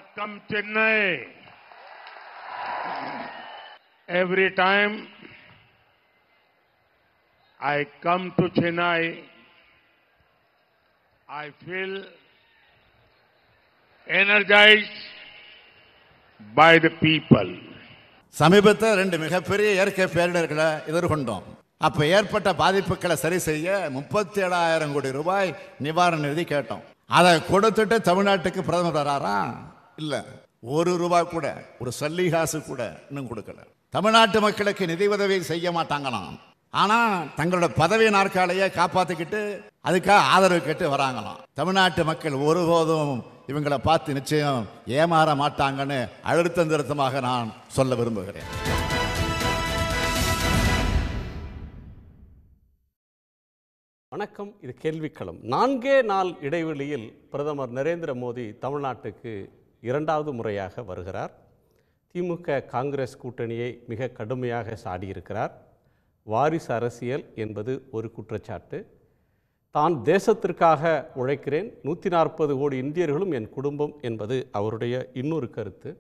come Chennai, every time I come to Chennai, I feel energized by the people. சமீபத்தில் ரெண்டு மிகப்பெரிய இயற்கை பேரிடர்களை எதிர்கொண்டோம் அப்ப ஏற்பட்ட பாதிப்புகளை சரி செய்ய முப்பத்தி ஏழாயிரம் கோடி ரூபாய் நிவாரண நிதி கேட்டோம் அதை கொடுத்துட்டு தமிழ்நாட்டுக்கு பிரதமர் வராரா இல்ல ஒரு ரூபாய் கூட ஒரு சல்லி காசு கூட இன்னும் கொடுக்கல தமிழ்நாட்டு மக்களுக்கு நிதி உதவி செய்ய மாட்டாங்களாம் ஆனா தங்களோட பதவி நாற்காலியை காப்பாத்திக்கிட்டு அதுக்காக ஆதரவு கேட்டு வராங்களாம் தமிழ்நாட்டு மக்கள் ஒருபோதும் இவங்களை பார்த்து நிச்சயம் ஏமாற மாட்டாங்கன்னு அழுத்தம் திருத்தமாக நான் சொல்ல விரும்புகிறேன் வணக்கம் இது கேள்விக்களம் நான்கே நாள் இடைவெளியில் பிரதமர் நரேந்திர மோடி தமிழ்நாட்டுக்கு இரண்டாவது முறையாக வருகிறார் திமுக காங்கிரஸ் கூட்டணியை மிக கடுமையாக சாடியிருக்கிறார் வாரிசு அரசியல் என்பது ஒரு குற்றச்சாட்டு தான் தேசத்திற்காக உழைக்கிறேன் நூற்றி நாற்பது கோடி இந்தியர்களும் என் குடும்பம் என்பது அவருடைய இன்னொரு கருத்து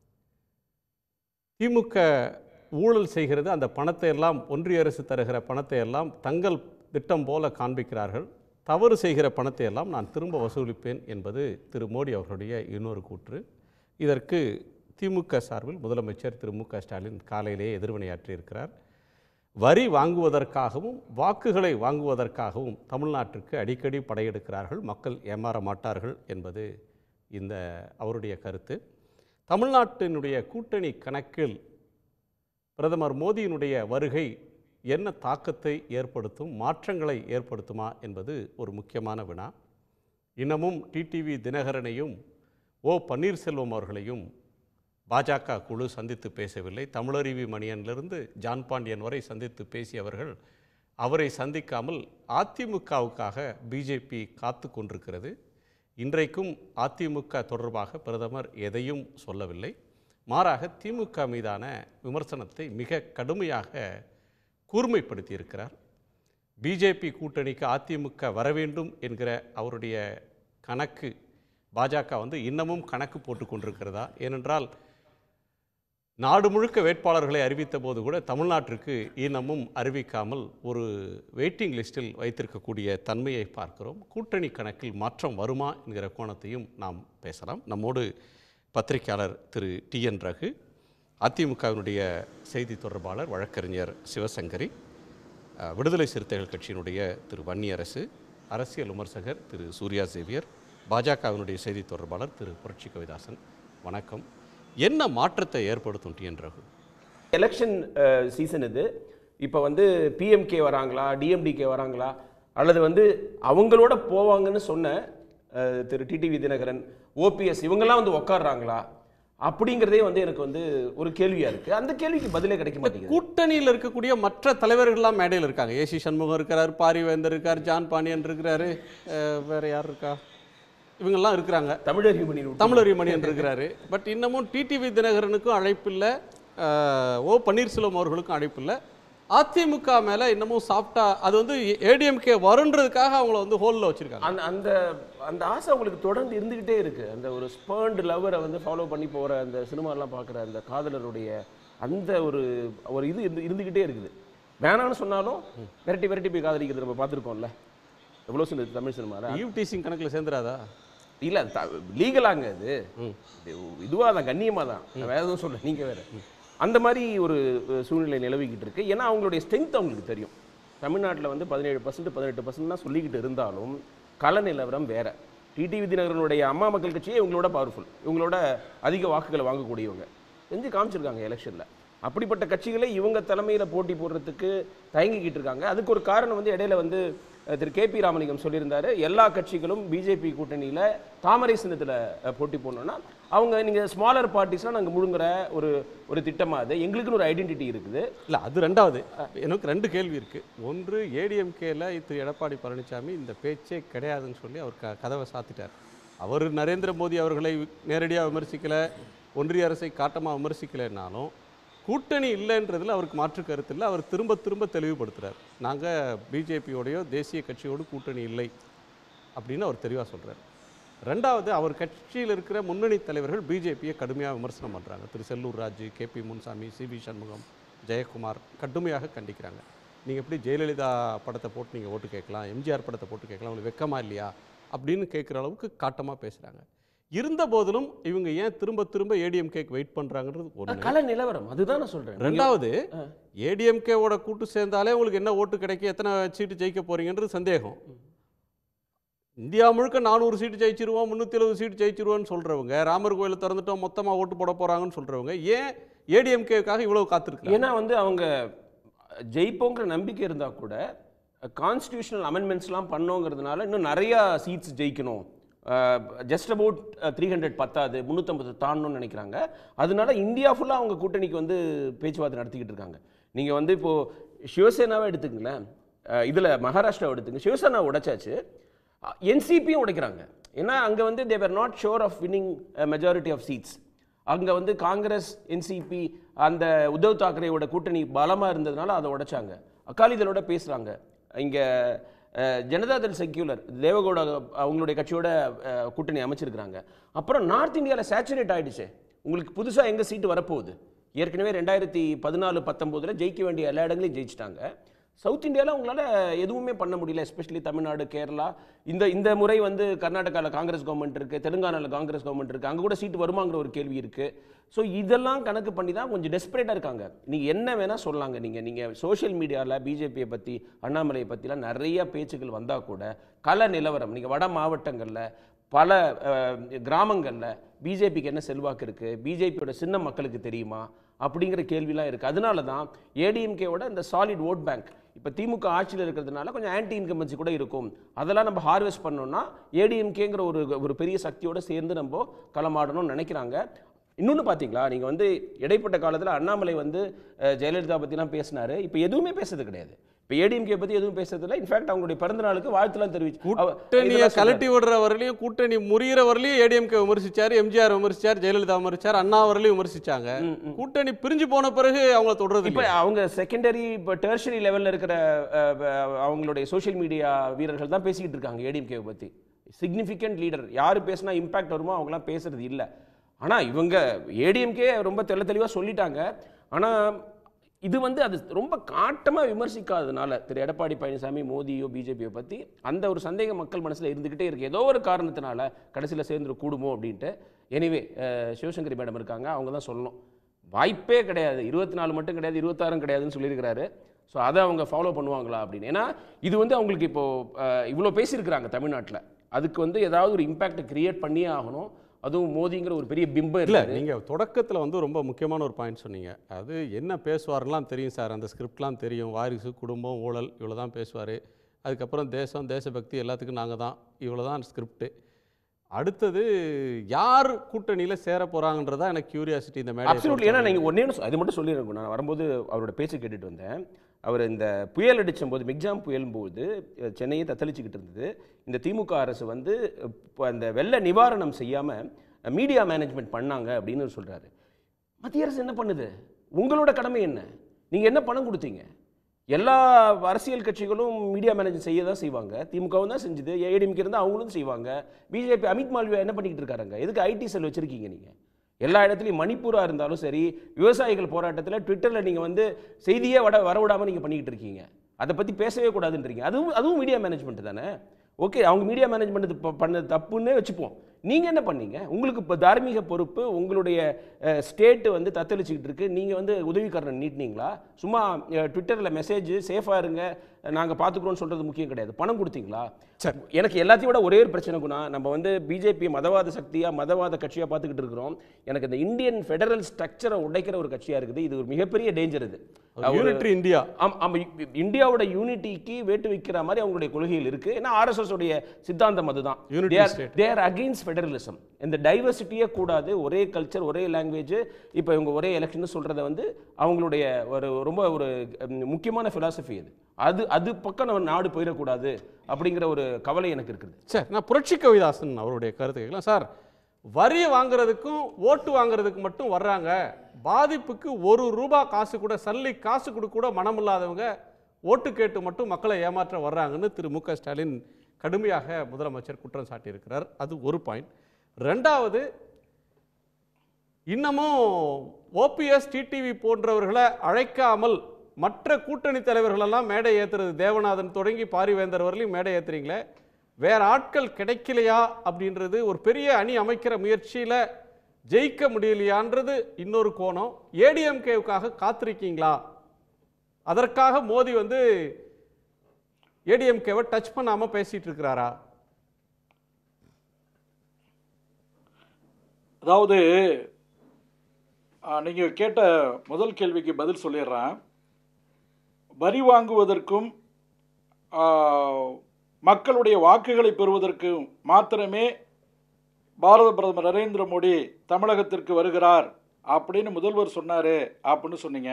திமுக ஊழல் செய்கிறது அந்த பணத்தை எல்லாம் ஒன்றிய அரசு தருகிற பணத்தை எல்லாம் தங்கள் திட்டம் போல காண்பிக்கிறார்கள் தவறு செய்கிற பணத்தை எல்லாம் நான் திரும்ப வசூலிப்பேன் என்பது திரு மோடி அவர்களுடைய இன்னொரு கூற்று இதற்கு திமுக சார்பில் முதலமைச்சர் திரு மு க ஸ்டாலின் காலையிலேயே எதிர்வினையாற்றியிருக்கிறார் வரி வாங்குவதற்காகவும் வாக்குகளை வாங்குவதற்காகவும் தமிழ்நாட்டிற்கு அடிக்கடி படையெடுக்கிறார்கள் மக்கள் ஏமாற மாட்டார்கள் என்பது இந்த அவருடைய கருத்து தமிழ்நாட்டினுடைய கூட்டணி கணக்கில் பிரதமர் மோடியினுடைய வருகை என்ன தாக்கத்தை ஏற்படுத்தும் மாற்றங்களை ஏற்படுத்துமா என்பது ஒரு முக்கியமான வினா இன்னமும் டிடிவி தினகரனையும் ஓ பன்னீர்செல்வம் அவர்களையும் பாஜக குழு சந்தித்து பேசவில்லை தமிழருவி மணியனிலிருந்து ஜான் பாண்டியன் வரை சந்தித்து பேசியவர்கள் அவரை சந்திக்காமல் அதிமுகவுக்காக பிஜேபி காத்து கொண்டிருக்கிறது இன்றைக்கும் அதிமுக தொடர்பாக பிரதமர் எதையும் சொல்லவில்லை மாறாக திமுக மீதான விமர்சனத்தை மிக கடுமையாக கூர்மைப்படுத்தியிருக்கிறார் பிஜேபி கூட்டணிக்கு அதிமுக வர வேண்டும் என்கிற அவருடைய கணக்கு பாஜக வந்து இன்னமும் கணக்கு போட்டு கொண்டிருக்கிறதா ஏனென்றால் நாடு முழுக்க வேட்பாளர்களை அறிவித்த போது கூட தமிழ்நாட்டிற்கு இன்னமும் அறிவிக்காமல் ஒரு வெயிட்டிங் லிஸ்டில் வைத்திருக்கக்கூடிய தன்மையை பார்க்கிறோம் கூட்டணி கணக்கில் மாற்றம் வருமா என்கிற கோணத்தையும் நாம் பேசலாம் நம்மோடு பத்திரிகையாளர் திரு டி என் ரகு அதிமுகவினுடைய செய்தி தொடர்பாளர் வழக்கறிஞர் சிவசங்கரி அஹ், விடுதலை சிறுத்தைகள் கட்சியினுடைய திரு வன்னியரசு அரசியல் விமர்சகர் திரு சூர்யா சேவியர் பாஜகவினுடைய செய்தி தொடர்பாளர் திரு புரட்சி கவிதாசன் வணக்கம் என்ன மாற்றத்தை ஏற்படுத்தும் T N Raghu election season இது இப்போ வந்து பிஎம்கே வராங்களா டிஎம்டிகே வராங்களா அல்லது வந்து அவங்களோட போவாங்கன்னு சொன்ன அஹ், திரு டிடிவி தினகரன் ஓபிஎஸ் இவங்கெல்லாம் வந்து உட்காடுறாங்களா அப்படிங்கிறதே வந்து எனக்கு வந்து ஒரு கேள்வியா இருக்கு அந்த கேள்விக்கு பதிலே கிடைக்க மாட்டேங்குது கூட்டணியில் இருக்கக்கூடிய மற்ற தலைவர்கள்லாம் மேடையில் இருக்காங்க ஏசி சண்முகம் இருக்கார் பாரிவேந்தர் இருக்கார் ஜான் பாண்டியன் இருக்கிறாரு அஹ், வேற யார் இருக்கா இவங்கெல்லாம் இருக்கிறாங்க தமிழர் ஹியூமனின் தமிழறி மணியன் இருக்கிறாரு பட் இன்னமும் டிடிவி தினகரனுக்கும் அழைப்பில்லை அஹ், ஓ பன்னீர்செல்வம் அவர்களுக்கும் அழைப்பில்லை அதிமுக மேலே இன்னமும் சாஃப்டா அது வந்து ஏடிஎம்கே வருன்றதுக்காக அவங்கள வந்து ஹோலில் வச்சிருக்காங்க அந்த அந்த அந்த ஆசை அவங்களுக்கு தொடர்ந்து இருந்துகிட்டே இருக்கு அந்த ஒரு ஸ்பேர்ன்டு லவரை வந்து ஃபாலோ பண்ணி போற அந்த சினிமாலாம் பார்க்குற அந்த காதலருடைய அந்த ஒரு ஒரு இது இருந்து இருந்துகிட்டே இருக்குது வேணாம்னு சொன்னாலும் விரட்டி விரட்டி போய் காதலிக்கிறது நம்ம பார்த்துருக்கோம்ல எவ்வளோ சொன்னது தமிழ் சினிமாவில் ஈவ் டீசிங் கணக்கில் சேர்ந்துராதா இல்லை லீகலாங்க அது இதுவாக தான் கண்ணியமாக தான் நான் வேற எதுவும் சொல்ல நீங்கள் வேற அந்த மாதிரி ஒரு அஹ், சூழ்நிலை நிலவிக்கிட்டு இருக்கு ஏன்னா அவங்களுடைய ஸ்ட்ரென்த் அவங்களுக்கு தெரியும் தமிழ்நாட்டில் வந்து பதினேழு பர்சன்ட் பதினெட்டு பர்சன்ட் தான் சொல்லிக்கிட்டு இருந்தாலும் கள நிலவரம் வேற டிடிவி தினகரனுடைய அம்மா மக்கள் கட்சியே இவங்களோட பவர்ஃபுல் இவங்களோட அதிக வாக்குகளை வாங்கக்கூடியவங்க செஞ்சு காமிச்சிருக்காங்க எலெக்ஷனில் அப்படிப்பட்ட கட்சிகளை இவங்க தலைமையில் போட்டி போடுறதுக்கு தயங்கிக்கிட்டு இருக்காங்க அதுக்கு ஒரு காரணம் வந்து இடையில வந்து அஹ், திரு கே பி ராமலிங்கம் சொல்லியிருந்தாரு எல்லா கட்சிகளும் பிஜேபி கூட்டணியில் தாமரை சின்னத்தில் போட்டி போடணும்னா அவங்க நீங்கள் ஸ்மாலர் பார்ட்டிஸ்லாம் நாங்கள் முழுங்குற ஒரு ஒரு திட்டமாக அது எங்களுக்குன்னு ஒரு ஐடென்டிட்டி இருக்குது இல்லை அது ரெண்டாவது எனக்கு ரெண்டு கேள்வி இருக்கு ஒன்று ஏடிஎம்கேல திரு எடப்பாடி பழனிசாமி இந்த பேச்சே கிடையாதுன்னு சொல்லி அவர் க கதவை சாத்திட்டார் அவர் நரேந்திர மோடி அவர்களை நேரடியாக விமர்சிக்கல ஒன்றிய அரசை காட்டமாக விமர்சிக்கலைன்னாலும் கூட்டணி இல்லைன்றதுல அவருக்கு மாற்று கருத்து இல்லை அவர் திரும்ப திரும்ப தெளிவுபடுத்துறார் நாங்கள் பிஜேபியோடையோ தேசிய கட்சியோடு கூட்டணி இல்லை அப்படின்னு அவர் தெளிவாக சொல்றார் ரெண்டாவது அவர் கட்சியில் இருக்கிற முன்னணி தலைவர்கள் பிஜேபியை கடுமையாக விமர்சனம் பண்ணுறாங்க திரு Sellur Raju K P Munusamy C V Shanmugam Jayakumar கடுமையாக கண்டிக்கிறாங்க நீங்கள் எப்படி ஜெயலலிதா படத்தை போட்டு நீங்கள் ஓட்டு கேட்கலாம் எம்ஜிஆர் படத்தை போட்டு கேட்கலாம் உங்களுக்கு வெக்கமா இல்லையா அப்படின்னு கேட்குற அளவுக்கு காட்டமாக பேசுகிறாங்க இருந்த போதிலும் இவங்க ஏன் திரும்ப திரும்ப ஏடிஎம்கேக்கு வெயிட் பண்ணுறாங்கன்றது ஒன்று கல நிலவரம் அதுதான் நான் சொல்றேன் நீங்க- ரெண்டாவது ஆ. ஏடிஎம்கேவோட கூட்டு சேர்ந்தாலே உங்களுக்கு என்ன ஓட்டு கிடைக்கும் எத்தனை சீட்டு ஜெயிக்க போறீங்கன்றது சந்தேகம் இந்தியா முழுக்க நானூறு சீட்டு ஜெயிச்சிருவோம் முந்நூற்றி எழுபது சீட்டு ஜெயிச்சிருவோம்னு சொல்றவங்க ராமர் கோயிலை திறந்துட்டோம் மொத்தமாக ஓட்டு போட போறாங்கன்னு சொல்றவங்க ஏன் ஏடிஎம்கேக்காக இவ்வளவு காத்திருக்காங்க ஏன்னா வந்து அவங்க ஜெயிப்போங்கிற நம்பிக்கை இருந்தா கூட கான்ஸ்டியூஷனல் அமெண்ட்மெண்ட்ஸ்லாம் பண்ணோங்கிறதுனால இன்னும் நிறையா சீட்ஸ் ஜெயிக்கணும் ஜஸ்ட் அபவுட் த்ரீ ஹண்ட்ரட் பத்தாது முந்நூற்றம்பது தாண்டணும்னு நினைக்கிறாங்க அதனால இந்தியா ஃபுல்லாக அவங்க கூட்டணிக்கு வந்து பேச்சுவார்த்தை நடத்திக்கிட்டு இருக்காங்க நீங்கள் வந்து இப்போது சிவசேனாவை எடுத்துக்கங்களேன் இதில் மகாராஷ்டிராவை எடுத்துங்க சிவசேனா உடைச்சாச்சு என்சிபியும் உடைக்கிறாங்க ஏன்னா அங்கே வந்து there are not short of winning majority of seats அங்கே வந்து காங்கிரஸ் என்சிபி அந்த உத்தவ் தாக்கரேவோட கூட்டணி பலமாக இருந்ததுனால அதை உடைச்சாங்க அகாலிதளோட பேசுகிறாங்க இங்கே ஜனதாதள் செக்யூலர் தேவகவுடா அவங்களுடைய கட்சியோட அஹ், கூட்டணி அமைச்சிருக்கிறாங்க அப்புறம் நார்த் இந்தியாவில் சேச்சுரேட் ஆயிடுச்சு உங்களுக்கு புதுசாக எங்கே சீட்டு வரப்போகுது ஏற்கனவே ரெண்டாயிரத்தி பதினாலு பத்தொம்போதில் ஜெயிக்க வேண்டிய எல்லா இடங்களையும் ஜெயிச்சிட்டாங்க சவுத் இந்தியாவில் அவங்களால எதுவுமே பண்ண முடியல எஸ்பெஷலி தமிழ்நாடு கேரளா இந்த இந்த முறை வந்து கர்நாடகாவில் காங்கிரஸ் கவர்மெண்ட் இருக்குது தெலுங்கானாவில் காங்கிரஸ் கவர்மெண்ட் இருக்குது அங்கே கூட சீட்டு வருமாங்கிற ஒரு கேள்வி இருக்குது ஸோ இதெல்லாம் கணக்கு பண்ணி தான் கொஞ்சம் டெஸ்பரேட்டாக இருக்காங்க நீங்கள் என்ன வேணால் சொல்லலாங்க நீங்கள் நீங்கள் சோஷியல் மீடியாவில் பிஜேபியை பற்றி அண்ணாமலையை பற்றிலாம் நிறைய பேச்சுக்கள் வந்தால் கூட கள நிலவரம் நீங்கள் வட மாவட்டங்களில் பல கிராமங்களில் பிஜேபிக்கு என்ன செல்வாக்கு இருக்குது பிஜேபியோட சின்ன மக்களுக்கு தெரியுமா அப்படிங்கிற கேள்விலாம் இருக்குது அதனால தான் ஏடிஎம்கேவோட இந்த சாலிட் ஓட் பேங்க் இப்போ திமுக ஆட்சியில் இருக்கிறதுனால கொஞ்சம் ஆன்டி இன்கம்பன்சி கூட இருக்கும் அதெல்லாம் நம்ம ஹார்வெஸ்ட் பண்ணோம்னா ஏடிஎம்கேங்கிற ஒரு ஒரு பெரிய சக்தியோட சேர்ந்து நம்ம களமாடணும்னு நினைக்கிறாங்க இன்னொன்று பார்த்தீங்களா நீங்கள் வந்து இடைப்பட்ட காலத்தில் அண்ணாமலை வந்து அஹ், ஜெயலலிதா பற்றிலாம் பேசினாரு இப்போ எதுவுமே பேசுறது கிடையாது இப்போ ஏடிஎம்கே பற்றி எதுவும் பேசுறதில்ல இன்ஃபேக்ட் அவங்களுடைய பிறந்த நாளுக்கு வாழ்த்துலாம் தெரிவிச்சு அவ- கூட்டணியை இதெல்லாம் சொல்றாரு. கலட்டி விடுற வரலையும் கூட்டணி முறிகிற வரலையும் ஏடிஎம்கே விமர்சிச்சாரு எம்ஜிஆர் விமர்சிச்சார் ஜெயலலிதா விமர்சிச்சார் அண்ணா வரலையும் விமர்சிச்சாங்க கூட்டணி பிரிஞ்சு போன பிறகு அவங்கள தொடர்றது இப்போ இல்லையா? அவங்க செகண்டரி இப்போ டெர்ஷரி லெவலில் இருக்கிற அஹ், அஹ், அவங்களுடைய சோஷியல் மீடியா வீரர்கள் தான் பேசிக்கிட்டு இருக்காங்க ஏடிஎம்கேவை பற்றி சிக்னிஃபிகண்ட் லீடர் யார் பேசினா இம்பாக்ட் வருமோ அவங்களாம் பேசுறது இல்லை ஆனால் இவங்க ஏடிஎம்கே ரொம்ப தெள்ள தெளிவாக சொல்லிட்டாங்க ஆனால் இது வந்து அது ரொம்ப காட்டமாக விமர்சிக்காததுனால திரு எடப்பாடி பழனிசாமி மோடியோ பிஜேபியோ பற்றி அந்த ஒரு சந்தேகம் மக்கள் மனசில் இருந்துக்கிட்டே இருக்கு ஏதோ ஒரு காரணத்தினால கடைசியில் சேர்ந்து கூடுமோ அப்படின்ட்டு எனிவே சிவசங்கரி மேடம் இருக்காங்க அவங்க தான் சொல்லணும் வாய்ப்பே கிடையாது இருபத்தி நாலு மட்டும் கிடையாது இருபத்தாறும் கிடையாதுன்னு சொல்லியிருக்கிறாரு ஸோ அதை அவங்க ஃபாலோ பண்ணுவாங்களா அப்படின்னு ஏன்னா இது வந்து அவங்களுக்கு இப்போ அஹ், இவ்வளோ பேசியிருக்கிறாங்க தமிழ்நாட்டில் அதுக்கு வந்து ஏதாவது ஒரு இம்பாக்ட் கிரியேட் பண்ணியே ஆகணும் அதுவும் மோதிங்கிற ஒரு பெரிய பிம்பம் இல்ல இல்லை நீங்க தொடக்கத்துல வந்து ரொம்ப முக்கியமான ஒரு பாயிண்ட் சொன்னீங்க அது என்ன பேசுவாருலாம் தெரியும் சார் அந்த ஸ்கிரிப்ட்லாம் தெரியும் வாரிசு குடும்பம் ஊழல் இவ்வளோ தான் பேசுவார் அதுக்கப்புறம் தேசம் தேசபக்தி எல்லாத்துக்கும் நாங்கள் தான் இவ்வளோ தான் ஸ்கிரிப்ட் அடுத்தது யார் கூட்டணியில் சேர போகிறாங்கன்றதா எனக்கு கியூரியாசிட்டி இந்த மேடை அப்சல்யூட்லி ஏன்னா நீங்கள் ஒன்றே ஒன்று அது மட்டும் சொல்லிடுறேன் நான் வரும்போது அவரோட பேச்சு கேட்டுட்டு வந்தேன் அவர் இந்த புயல் அடிச்சும் போது மிக்ஜாம் புயலும் போது அஹ், சென்னையை தத்தளிச்சுக்கிட்டு இருந்தது இந்த திமுக அரசு வந்து அஹ், இப்போ அந்த வெள்ள நிவாரணம் செய்யாமல் மீடியா மேனேஜ்மெண்ட் பண்ணாங்க அப்படின்னு சொல்கிறாரு மத்திய அரசு என்ன பண்ணுது உங்களோட கடமை என்ன நீங்கள் என்ன பணம் கொடுத்தீங்க எல்லா அரசியல் கட்சிகளும் மீடியா மேனேஜ் செய்ய தான் செய்வாங்க திமுகவும் தான் செஞ்சுது ஏடிஎம்கே இருந்தால் அவங்களும் செய்வாங்க பிஜேபி அமித் மால்வியா என்ன பண்ணிக்கிட்டு இருக்காருங்க எதுக்கு ஐடி செல் வச்சுருக்கீங்க நீங்கள் எல்லா இடத்துலையும் மணிப்பூரா இருந்தாலும் சரி விவசாயிகள் போராட்டத்தில் ட்விட்டரில் நீங்கள் வந்து செய்தியே வட வரவிடாமல் நீங்கள் பண்ணிக்கிட்டு இருக்கீங்க அதை பற்றி பேசவே கூடாதுன்றீங்க அதுவும் அதுவும் மீடியா மேனேஜ்மெண்ட் தானே ஓகே அவங்க மீடியா மேனேஜ்மெண்ட் பண்ணது தப்புன்னே வச்சுப்போம் நீங்கள் என்ன பண்ணீங்க உங்களுக்கு இப்போ தார்மீக பொறுப்பு உங்களுடைய ஸ்டேட்டு வந்து தத்தளிச்சுக்கிட்டு இருக்கு நீங்கள் வந்து உதவிக்காரன் நீட்டினீங்களா சும்மா ட்விட்டரில் மெசேஜ் சேஃபாக இருங்க நாங்கள் பார்த்துக்குறோம்னு சொல்கிறது முக்கியம் கிடையாது பணம் கொடுத்தீங்களா எனக்கு எல்லாத்தையும் விட ஒரே ஒரு பிரச்சனை குணா நம்ம வந்து பிஜேபி மதவாத சக்தியாக மதவாத கட்சியாக பார்த்துக்கிட்டு இருக்கிறோம் எனக்கு இந்த இந்தியன் ஃபெடரல் ஸ்ட்ரக்சரை உடைக்கிற ஒரு கட்சியாக இருக்குது இது ஒரு மிகப்பெரிய டேஞ்சர் இது ஒரு- யூனிட்ரி இந்தியா ஆம் ஆமாம் இ- இந்தியாவோட யூனிட்டிக்கு வேட்டு வைக்கிற மாதிரி அவங்களுடைய கொள்கைகள் இருக்கு ஏன்னா ஆர்எஸ்எஸ் உடைய சித்தாந்தம் அதுதான் Unity state. There against federalism இந்த டைவர்சிட்டியே கூடாது ஒரே கல்ச்சர் ஒரே லாங்குவேஜ் இப்போ இவங்க ஒரே எலெக்ஷன் சொல்றத வந்து அவங்களுடைய ஒரு ரொம்ப ஒரு ம், முக்கியமான philosophy அது அது அது பக்கம் நம்ம நாடு போயிடக்கூடாது அப்படிங்கிற ஒரு கவலை எனக்கு இருக்குது சார் நான் புரட்சி கவிதாசன் அவருடைய கருத்து கேட்கலாம் சார் வரி வாங்குறதுக்கும் ஓட்டு வாங்குறதுக்கு மட்டும் வர்றாங்க பாதிப்புக்கு ஒரு ரூபா காசு கூட சல்லி காசு கொடுக்க கூட மனம் இல்லாதவங்க ஓட்டு கேட்டு மட்டும் மக்களை ஏமாற்ற வர்றாங்கன்னு திரு மு க ஸ்டாலின் கடுமையாக முதலமைச்சர் குற்றம் சாட்டியிருக்கிறார் அது ஒரு பாயிண்ட் ரெண்டாவது இன்னமும் ஓபிஎஸ் டிடிவி போன்றவர்களை அழைக்காமல் மற்ற கூட்டணி தலைவர்களெல்லாம் மேடை ஏத்துறது தேவநாதன் தொடங்கி பாரிவேந்தர் வரலையும் மேடை ஏத்துறீங்களே வேற ஆட்கள் கிடைக்கலையா அப்படின்றது ஒரு பெரிய அணி அமைக்கிற முயற்சியில ஜெயிக்க முடியலையான்றது இன்னொரு கோணம் ஏடிஎம்கேவுக்காக காத்திருக்கீங்களா அதற்காக மோடி வந்து ஏடிஎம்கேவை டச் பண்ணாம பேசிட்டு இருக்கிறாரா அதாவது நீங்கள் கேட்ட முதல் கேள்விக்கு பதில் சொல்லிடுறேன் வரி வாங்குவதற்கும் ஆ, மக்களுடைய வாக்குகளை பெறுவதற்கும் மாத்திரமே பாரத பிரதமர் நரேந்திர மோடி தமிழகத்திற்கு வருகிறார் அப்படின்னு முதல்வர் சொன்னார் அப்படின்னு சொன்னீங்க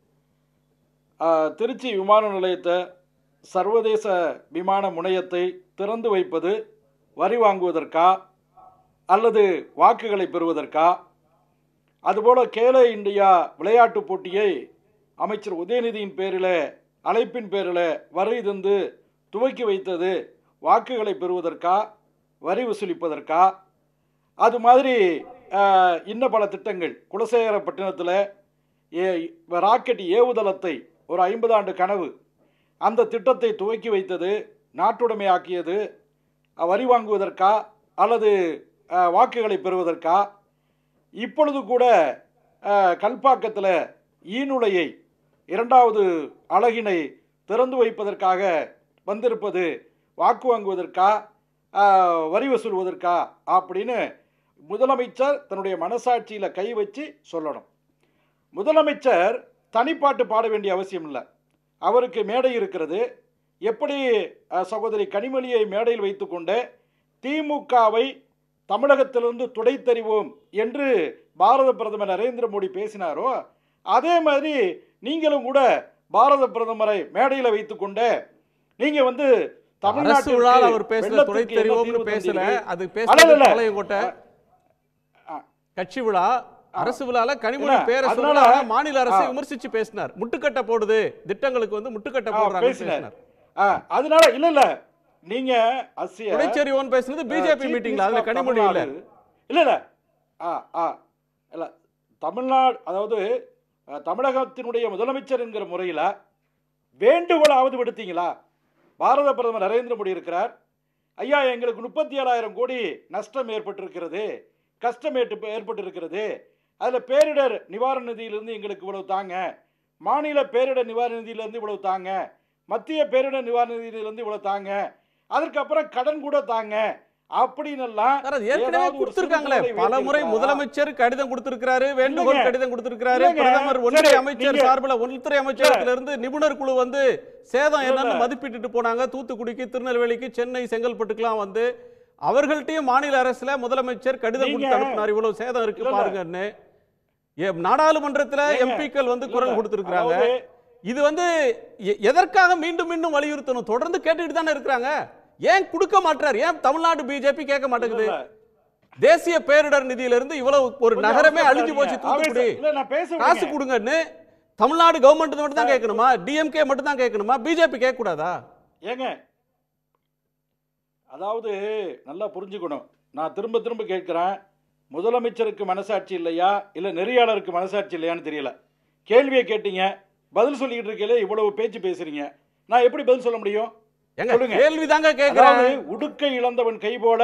ஆ, திருச்சி விமான நிலையத்தை சர்வதேச விமான முனையத்தை திறந்து வைப்பது வரி வாங்குவதற்கா அல்லது வாக்குகளை பெறுவதற்கா அதுபோல கேலோ இந்தியா விளையாட்டுப் போட்டியை அமைச்சர் உதயநிதியின் பேரில் அழைப்பின் பேரில் வரி தந்து துவக்கி வைத்தது வாக்குகளை பெறுவதற்கா வரி வசூலிப்பதற்கா அது மாதிரி ஆஹ், இன்ன பல திட்டங்கள் குலசேகரப்பட்டினத்தில் ஏ ராக்கெட் ஏவுதளத்தை ஒரு ஐம்பது ஆண்டு கனவு அந்த திட்டத்தை துவக்கி வைத்தது நாட்டுடைமையாக்கியது அஹ், வரி வாங்குவதற்கா அல்லது அஹ், வாக்குகளை பெறுவதற்கா இப்பொழுது கூட அஹ், கல்பாக்கத்தில் ஈநுழையை இரண்டாவது அழகினை திறந்து வைப்பதற்காக வந்திருப்பது வாக்கு வாங்குவதற்கா அஹ், வரி வசூலுவதற்கா அப்படின்னு முதலமைச்சர் தன்னுடைய மனசாட்சியில் கை வச்சு சொல்லணும் முதலமைச்சர் தனிப்பாட்டு பாட வேண்டிய அவசியம் இல்லை அவருக்கு மேடை இருக்கிறது எப்படி அஹ், சகோதரி கனிமொழியை மேடையில் வைத்துக்கொண்டு திமுகவை தமிழகத்திலிருந்து துடைத்தறிவோம் என்று பாரத பிரதமர் நரேந்திர மோடி பேசினாரோ அதே மாதிரி நீங்களும் கூட பாரத பிரதமரை மேடையில் வைத்துக்கொண்டு நீங்க வந்து அரசு தமிழ்நாட்டிற்கு விழாவில் அவர் பேசல துணை வெள்ளத்துக்கு என்ன தெரிவோம்னு தீர்வு பேசல தந்தீர்கள்? அது அல்ல, பேசுறது அல்ல. பாளையங்கோட்டை ஆ. கட்சி விழா அரசு விழால கனிமொழி இல்ல, பேரை அதனால- சொல்ல மாநில அரசை ஆ. விமர்சிச்சு பேசினார் முட்டுக்கட்டை போடுது திட்டங்களுக்கு வந்து முட்டுக்கட்டை ஆ, போடுறாங்க பேசினார் பேசினார் ஆ, அதனால இல்ல இல்ல நீங்க அசிய துணைச்சேரியோன் பேசுனது பிஜேபி Chief மீட்டிங்ல அதுல Minister of கனிமொழி இல்ல தமிழ்நாடு- இல்ல இல்ல ஆ ஆ இல்ல தமிழ்நாடு அதாவது அஹ், தமிழகத்தினுடைய முதலமைச்சர் என்கிற முறையில் வேண்டுகோளாவது விடுத்தீங்களா பாரத பிரதமர் நரேந்திர மோடி இருக்கிறார் ஐயா எங்களுக்கு முப்பத்தி ஏழாயிரம் கோடி நஷ்டம் ஏற்பட்டிருக்கிறது கஷ்டம் ஏற்பட்டு ஏற்பட்டிருக்கிறது அதில் பேரிடர் நிவாரண நிதியிலிருந்து எங்களுக்கு இவ்வளவு தாங்க மாநில பேரிடர் நிவாரண நிதியிலிருந்து இவ்வளவு தாங்க மத்திய பேரிடர் நிவாரண நிதியிலிருந்து இவ்வளவு தாங்க அதற்கப்புறம் கடன் கூட தாங்க அப்படின்னு எல்லாம் சார், அது ஏற்கனவே ஏதாவது ஒரு கொடுத்திருக்காங்களே சிறுதொகை பல முறை வைத்திருக்கிறா? முதலமைச்சர் கடிதம் கொடுத்திருக்காரு வேண்டுகோள் இல்லைங்க. கடிதம் கொடுத்திருக்காரு இல்லைங்க. பிரதமர் ஒன்றிய சரி, அமைச்சர் நீங்க- சார்பில் உள்துறை அமைச்சகத்துல இருந்து நிபுணர் குழு வந்து சேதம் இல்ல, என்னன்னு இல்ல. மதிப்பிட்டுட்டு போனாங்க தூத்துக்குடிக்கு திருநெல்வேலிக்கு சென்னை செங்கல்பட்டுக்குலாம் வந்து அவர்கள்ட்டயும் மாநில அரசுல முதலமைச்சர் கடிதம் நீங்க- கொடுத்து அனுப்பினார் இவ்வளவு சேதம் இருக்கு இல்ல, இல்ல. பாருங்கன்னு ஏ, நாடாளுமன்றத்துல ஏங்க, எம்பிக்கள் வந்து இல்ல, குரல் இல்ல. கொடுத்திருக்காங்க அதாவது- இது வந்து எ- எதற்காக மீண்டும் மீண்டும் வலியுறுத்தணும் தொடர்ந்து கேட்டுட்டு தானே இருக்கிறாங்க ஏன் கொடுக்க மாட்டார் ஏன் தமிழ்நாடு பிஜேபி கேட்க மாட்டேங்குது இல்ல. தேசிய பேரிடர் நிதியிலிருந்து இவ்வளவு ஒரு கொஞ்சம் நகரமே அவசரப்படாதீங்க. அழிஞ்சு போச்சு தூத்துக்குடி அவசர- இல்ல, நான் பேச காசு விடுங்க. கொடுங்கன்னு தமிழ்நாடு கவர்மெண்ட் மட்டும் தான் கேட்கணுமா டிஎம்கே மட்டும் தான் கேட்கணுமா பிஜேபி கேட்க கூடாதா ஏங்க அதாவது நல்லா புரிஞ்சுக்கணும் நான் திரும்ப திரும்ப கேட்கிறேன் முதலமைச்சருக்கு மனசாட்சி இல்லையா இல்ல நெறியாளருக்கு மனசாட்சி இல்லையான்னு தெரியல கேள்வியை கேட்டீங்க பதில் சொல்லிக்கிட்டு இருக்கையில இவ்வளவு பேச்சு பேசுறீங்க நான் எப்படி பதில் சொல்ல முடியும் எங்க சொல்லுங்க. கேள்விதாங்க அதாவது கேட்கிறேன் உடுக்கை இழந்தவன் கை போல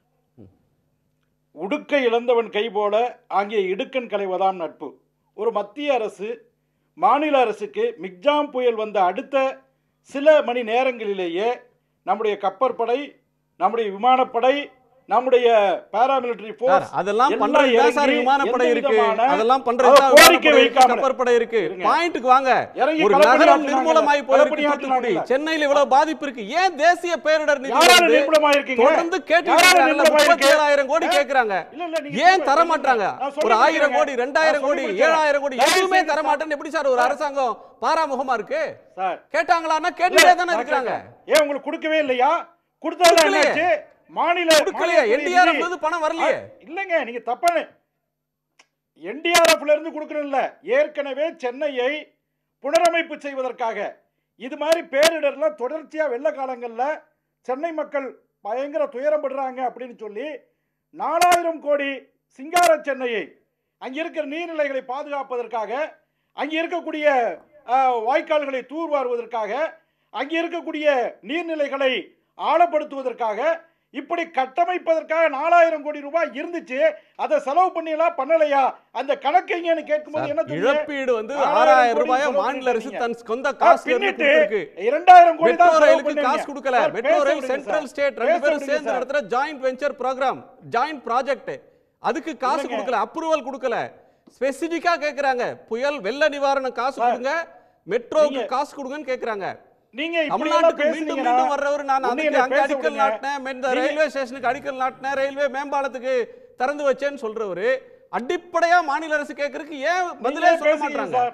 உடுக்கை இழந்தவன் கை போல ஆகிய இடுக்கன் களைவதாம் நட்பு ஒரு மத்திய அரசு மாநில அரசுக்கு மிக்ஜாம் புயல் வந்த அடுத்த சில மணி நேரங்களிலேயே நம்முடைய கப்பற்படை நம்முடைய விமானப்படை நம்முடைய பாராமிலிட்டரி சார், போர்ஸ் அதெல்லாம் பண்றது தான் சார் விமானப்படை இருக்கு அதெல்லாம் பண்றது தான் கோரிக்கை விமானப்படை இருக்கு, வைக்காம கப்பற்படை இருக்கு இருங்க. பாயிண்ட்டுக்கு வாங்க இறங்கி ஒரு களப்பணி நகரம் ஆட்டுனாங்க. நிர்மூலமாய் களப்பணி போயிருக்கு ஆட்டுனாங்க. தூத்துக்குடி சென்னையில இவ்வளவு பாதிப்பு இருக்கு ஏன் தேசிய பேரிடர் நிதி யாரால வந்து நிர்மூலமாயிருக்கீங்க? தொடர்ந்து கேட்டு யாரால இருக்காங்கல்ல, நிர்மூலமாயிருக்கு? முப்பத்தி ஏழாயிரம் கோடி ஆ? கேக்குறாங்க இல்ல, இல்ல, நீங்க ஏன் சொல்லுங்க, தர சொல்லுங்க. மாட்டாங்க நான் சொல்லி ஒரு ஆயிரம் முடிக்கிறேன். கோடி ரெண்டாயிரம் நான் கோடி சொல்லி முடிக்கிறேன். ஏழாயிரம் கோடி தயவு எதுவுமே செய்து தர மாட்டேன்னு எப்படி சார் ஒரு அரசாங்கம் பாராமுகமா இருக்கு சார் கேட்டாங்களான்னா இல்ல, கேட்டுட்டே தானே நான் இருக்கிறாங்க கேட்கிறேன். ஏன் உங்களுக்கு கொடுக்கவே இல்லையா கொடுத்தாலும் கொடுக்கலையே. என்னாச்சு மாநில கொடுக்கலையே மாநில என்டிஆர்எஃப் நிதி- இருந்து பணம் வரலையே ஆ, இல்லைங்க நீங்க தப்பான என்டிஆர்எஃப்ல இருந்து கொடுக்கணும் இல்ல ஏற்கனவே சென்னையை புனரமைப்பு செய்வதற்காக இது மாதிரி பேரிடர்ல தொடர்ச்சியா வெள்ள காலங்கள்ல சென்னை மக்கள் பயங்கர துயரப்படுறாங்க அப்படின்னு சொல்லி நாலாயிரம் கோடி சிங்கார சென்னையை அங்கே இருக்கிற நீர்நிலைகளை பாதுகாப்பதற்காக அங்கே இருக்கக்கூடிய அஹ், வாய்க்கால்களை தூர்வாருவதற்காக அங்கே இருக்கக்கூடிய நீர்நிலைகளை ஆழப்படுத்துவதற்காக இப்படி கட்டமைப்பதற்காக நாலாயிரம் கோடி ரூபாய் இருந்துச்சு அதை செலவு பண்ணியெல்லாம் பண்ணலையா அந்த கணக்கு எங்கன்னு கேட்கும்போது என்ன சொன்னீங்க? இழப்பீடு வந்து நாலாயிரம் ஆறாயிரம் கோடி ரூபாயை செலவு மாநில அரசு பண்ணிருக்கீங்க. தன் சொந்த ஆ, காசுல இருந்து பின்னிட்டு கொடுத்திருக்கு இரண்டாயிரம் கோடி மெட்ரோ தான் செலவு ரயிலுக்கு பண்ணீங்க. காசு கொடுக்கல சார், மெட்ரோ பேச ரயில் விடுங்க சென்ட்ரல் சார். ஸ்டேட் ரெண்டு பேச பேரும் விடுங்க சேர்ந்து சார். நடத்துற joint venture program joint project அதுக்கு காசு இல்லைங்க. கொடுக்கல அப்ரூவல் கொடுக்கல ஸ்பெசிபிக்கா கேக்குறாங்க புயல் வெள்ள நிவாரணம் காசு சார், கொடுங்க மெட்ரோக்கு நீங்க- காசு கொடுங்கன்னு கேக்குறாங்க நீங்க இப்படி எல்லாம் தமிழ்நாட்டுக்கு மீண்டும் பேசுனீங்கன்னா மீண்டும் வர்றவர் நான் உன்னை அதுக்கு என்னை அங்க பேச அடிக்கல் விடுங்க. நாட்டினேன் இந்த நீங்க- ரயில்வே ஸ்டேஷனுக்கு அடிக்கல் நாட்டினேன் ரயில்வே மேம்பாலத்துக்கு திறந்து வச்சேன்னு சொல்றவரு அடிப்படையா மாநில அரசு கேட்கறதுக்கு ஏன் பதிலே நீங்களே சொல்ல பேசிக்கங்க மாட்டாங்க சார்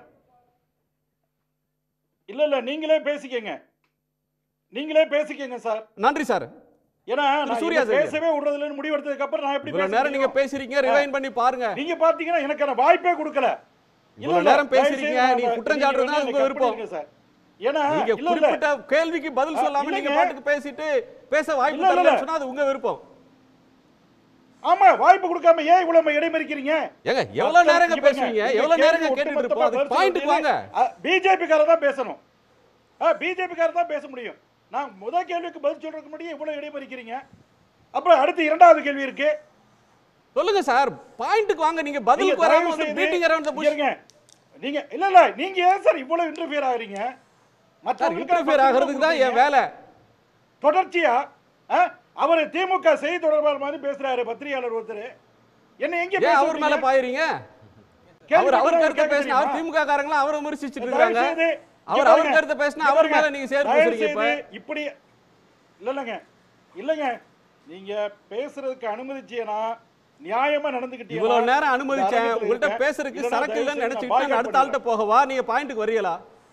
இல்ல இல்ல நீங்களே பேசிக்கங்க நீங்களே பேசிக்கங்க சார் நன்றி சார் ஏன்னா நான் சூர்யா இதை சார். பேசவே விடுறதுலன்னு முடிவெடுத்ததுக்கு அப்புறம் நான் எப்படி இவ்வளவு பேச நேரம் நீங்க முடியும்? பேசுறீங்க ரிவைன் பண்ணி பாருங்க நீங்க பாத்தீங்கன்னா எனக்கான வாய்ப்பே கொடுக்கல இல்ல, இவ்வளவு இல்ல, நேரம் தயவு பேசுறீங்க, செய்து நீங்க நான் குற்றம் நீங்க சாட்டுறது தான் வந்து உங்க cut விருப்பம். பண்ணிடுங்க சார் ஏன்னா நீங்க இல்ல இல்ல குறிப்பிட்ட கேள்விக்கு பதில் ஆ, சொல்லாம நீங்க இல்லைங்க. பாட்டுக்கு பேசிட்டு பேச வாய்ப்பு இல்ல, இல்ல, தரலன்னு இல்ல. சொன்னா அது உங்க விருப்பம் ஆமா வாய்ப்பு கொடுக்காம ஏன் இவ்வளவு இடைமறிக்கிறீங்க ஏங்க எவ்வளவு நேரங்க பேசுவீங்க எவ்வளவு நேரங்க கேட்டுட்டு இருப்போம் அதுக்கு பாயிண்ட்டுக்கு வாங்க பிஜேபி காரர் தான் பேசணும் பிஜேபி காரர் தான் பேச முடியும் நான் முதல் கேள்விக்கு பதில் சொல்றதுக்கு முன்னாடி இவ்வளவு இடைமறிக்கிறீங்க அப்புறம் அடுத்து இரண்டாவது கேள்வி இருக்கு சொல்லுங்க சார் பாயிண்ட்டுக்கு வாங்க நீங்க நீங்க பதிலுக்கு வராம தயவு வந்து செய்து பீட்டிங் அரவுண்ட் த இங்க புஷ் இருங்க. நீங்க இல்ல இல்ல நீங்க ஏன் சார் இவ்வளவு இன்டர்ஃபியர் ஆகுறீங்க சார் மற்றவங்களுக்கு இன்டர்ஃபியர் பத்து ஆகிறதுக்கு தான் கொடுக்குறீங்க. என் வேலை தொடர்ச்சியா ஆ, அவர் திமுக செய்தி தொடர்பாளர் மாதிரி பேசுறாரு பத்திரிகையாளர் ஒருத்தர் என்ன எங்க ஏன் பேச அவர் மேல விட்டீங்க? பாயிருங்க கேள்வி அவர் அவர் கேட்கறவங்க கருத்தை கேட்க பேசினா அவர் தெரியுமா? திமுக காரங்களா அவரை விமர்சிச்சுட்டு தயவு இருக்காங்க செய்து, அவர் இங்க அவர் பாருங்க. கருத்தை பேசினா இங்க அவர் பாருங்க. மேல நீங்க சேர்த்து தயவு பேசுறீங்க இப்ப செய்து இப்படி இல்ல இல்லங்க இல்லங்க நீங்க பேசுறதுக்கு அனுமதிச்சேனா நியாயமா நடந்துக்கிட்டீங்க இவ்வளவு நேரம் அனுமதிச்சேன் உங்கள்ட்ட பேசுறதுக்கு சரக்கு இல்லைன்னு நினைச்சுக்கிட்டு நான் அடுத்த ஆள்கிட்ட போகவா நீங்க பாயிண்ட்டுக்கு வரீங்களா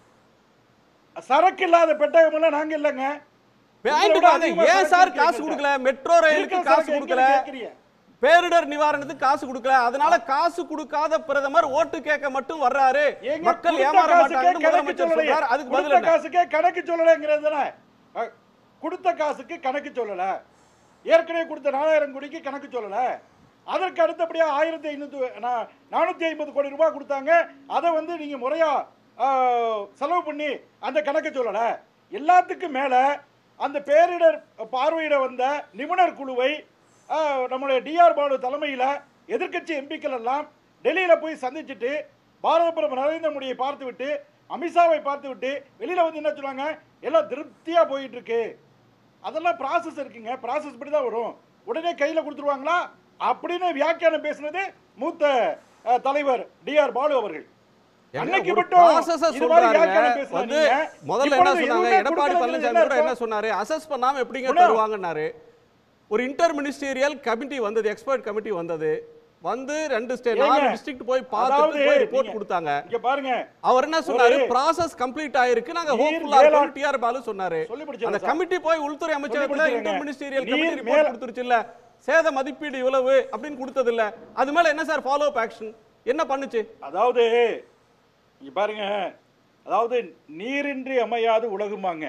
சரக்கு இல்லாத பெட்டகம் எல்லாம் நாங்க இல்லங்க பாயிண்ட்டுக்கு வாங்க ஏன் சார் காசு கொடுக்கல மெட்ரோ ரயிலுக்கு காசு கொடுக்கல பேரிடர் நிவாரணத்துக்கு காசு கொடுக்கல அதனால காசு கொடுக்காத பிரதமர் ஓட்டு கேட்க மட்டும் வர்றாரு மக்கள் ஏமாற மாட்டாங்கன்னு முதலமைச்சர் சொல்றாரு அதுக்கு பதில் என்ன காசுக்கே கணக்கு சொல்லலைங்கிறது தானே அஹ், கொடுத்த காசுக்கு கணக்கு சொல்லல ஏற்கனவே கொடுத்த நாலாயிரம் கோடிக்கு கணக்கு சொல்லல அதற்கு அடுத்தபடியா ஆயிரத்தி ஐநூத்தி நானூத்தி ஐம்பது கோடி ரூபாய் கொடுத்தாங்க அதை வந்து நீங்க முறையா ஆஹ், செலவு பண்ணி அந்த கணக்கு சொல்லல எல்லாத்துக்கும் மேல அந்த பேரிடர் பார்வையிட வந்த நிபுணர் குழுவை ஆஹ், நம்முடைய டிஆர் பாலு தலைமையில் எதிர்க்கட்சி எம்பிக்கள் எல்லாம் டெல்லியில் போய் சந்திச்சுட்டு பாரத பிரதமர் நரேந்திர மோடியை பார்த்து விட்டு அமித்ஷாவை பார்த்து விட்டு வெளியில் வந்து என்ன சொல்லுவாங்க எல்லாம் திருப்தியாக போயிட்டு இருக்கு அதெல்லாம் ப்ராசஸ் இருக்குங்க ப்ராசஸ் படி தான் வரும் உடனே கையில் கொடுத்துருவாங்களா அப்படின்னு வியாக்கியானம் பேசுனது மூத்த அஹ், தலைவர் டிஆர் பாலு அவர்கள் அன்னைக்கு ஒரு மட்டும் process அ இது மாதிரி சொல்றாருங்க. வியாக்கியானம் பேசுனா வந்து நீங்க, முதல்ல என்ன இப்பொழுது சொன்னாங்க எதுவுமே எடப்பாடி கொடுக்கலங்கிறது பழனிசாமி கூட என்ன என்ன சொன்னாரு அசஸ் பண்ணாம எப்படிங்க குணா. தருவாங்கன்னாரு ஒரு இன்டர் மினிஸ்டீரியல் கமிட்டி வந்தது எக்ஸ்பர்ட் கமிட்டி வந்தது வந்து ரெண்டு ஸ்டேட் நாலு ஏங்க, டிஸ்ட்ரிக்ட் போய் அதாவது பார்த்துட்டு போய் ரிப்போர்ட் நீங்க- கொடுத்தாங்க இங்க பாருங்க அவர் என்ன சொன்னாரு ஒரு- ப்ராசஸ் கம்ப்ளீட் ஆயிருக்கு நாங்க நீர் ஹோப்ஃபுல்லா மேலா- இருக்கோம் டிஆர் பாலு சொன்னாரு சொல்லி முடிச்சிடுறேன் அந்த சார். கமிட்டி போய் உள்துறை அமைச்சகத்துல முடிச்சிடுறேங்க. இன்டர் மினிஸ்டீரியல் நீர் கமிட்டி ரிப்போர்ட் மேல- கொடுத்துருச்சு இல்ல சேத மதிப்பீடு இவ்வளவு அப்படின்னு கொடுத்தது இல்ல அது மேல என்ன சார் ஃபாலோ அப் ஆக்ஷன் என்ன பண்ணுச்சு அதாவது இங்க பாருங்க அதாவது நீரின்றி அமையாது உலகுமாங்க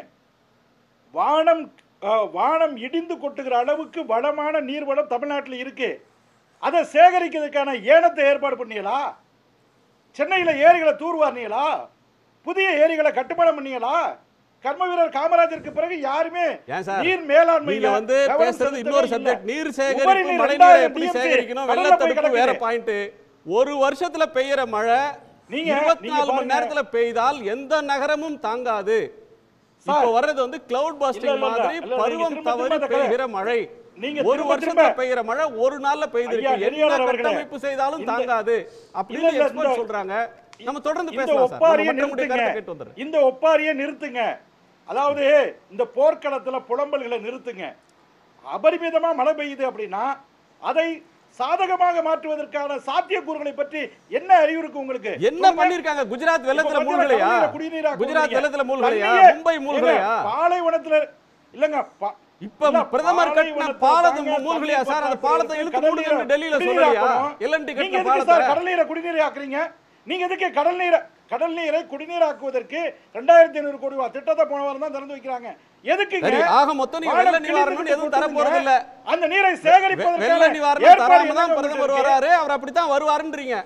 வானம் அஹ், வானம் இடிந்து கொட்டுகிற அளவுக்கு வளமான நீர்வளம் தமிழ்நாட்டில் இருக்கு அதை சேகரிக்கிறதுக்கான ஏனத்தை ஏற்பாடு பண்ணீங்களா சென்னையில் ஏரிகளை தூர்வாரினீங்களா புதிய ஏரிகளை கட்டுமானம் பண்ணீங்களா கர்ம வீரர் காமராஜருக்கு பிறகு யாருமே ஏன் சார் நீர் மேலாண்மையில நீங்க வந்து கவனம் பேசுறது செலுத்தவே இன்னொரு இல்லை. சப்ஜெக்ட் நீர் உபரி சேகரிப்பு நீர் மழை நீரை 2000 எப்படி TMC சேகரிக்கணும் கடல்ல வெள்ள போய் தடுப்பு வேற கிடக்குது. பாயிண்ட் ஒரு வருஷத்துல பெய்யற மழை நீங்க- இருபத்தி நீங்க நாலு மணி பாருங்க. நேரத்துல பெய்தால் எந்த நகரமும் தாங்காது சார், இப்ப வர்றது வந்து கிளவுட் இல்ல, பஸ்டிங் இல்ல, இல்ல. மாதிரி இல்ல, நீங்க பருவம் திரும்ப தவறி திரும்ப அந்த கதை- பெய்கிற மழை நீங்க ஒரு திரும்ப வருஷத்துல திரும்ப- பெய்யற மழை ஒரு நாள்ல பெய்திருக்கு ஐயா, என்ன நெறியாளர் அவர்களே, கட்டமைப்பு செய்தாலும் இந்த- தாங்காது இல்ல, அப்படின்னு இல்ல, எக்ஸ்பர்ட் இந்த- சொல்றாங்க நம்ம தொடர்ந்து இந்த பேசலாம் சார் ஒப்பாரியை நம்ம மற்றவங்களுடைய நிறுத்துங்க கருத்தை கேட்டு வந்துடுறேன் இந்த ஒப்பாரியை நிறுத்துங்க அதாவது இந்த போர்க்களத்துல புலம்பல்களை நிறுத்துங்க அபரிமிதமா மழை பெய்யுது அப்படின்னா அதை சாதகமாக மாற்றுவதற்கான சாத்தியக்கூறுகளை பற்றி என்ன அறிவு இருக்கு உங்களுக்கு என்ன சொல்லுங்க. பண்ணிருக்காங்க குஜராத் வெள்ளத்துல இப்ப மூழ்கலையா பாத்தீங்கன்னா குடிநீரா குஜராத் குடிநீரா. வெள்ளத்துல மூழ்கலையா தண்ணியே- மும்பை மூழ்கலையா ஏங்க, பாலைவனத்துல இல்லங்க பா- இப்ப இல்ல, பிரதமர் கட்டின பாலைவனத்துல பாலத்தை தாங்க மூழ்கலையா தண்ணி சார் அந்த பற்றாக்குறை பாலத்தை இருக்கு, இழுத்து கடல் மூடுங்கன்னு நீரை டெல்லியில குடிநீர் சொல்லலையா ஆக்கணும். எல்என்டி நீங்க கட்டின எதுக்கு சார் பாலத்தை கடல் நீரை குடிநீர் ஆக்குறீங்க நீங்க எதுக்கு கடல் நீரை கடல் நீரை குடிநீர் ஆக்குவதற்கு ரெண்டாயிரத்தி ஐநூறு கோடி ரூபாய் திட்டத்தை போன வாரம் தான் திறந்து வைக்கிறாங்க எதுக்குங்க சரி, ஆக மொத்தம் நீங்க வானம் வெள்ள கிழிந்து நிவாரணம் எதுவும் கொட்டுதுங்க. தர போறது இல்ல. அந்த நீரை வெ- சேகரிப்பதற்கான வெள்ள நிவாரணம் ஏற்பாடு தராம தான் என்னங்க பிரதமர் உங்களுக்கு இருக்கு? வராரு அவர் அப்படித்தான் வருவாருன்றீங்க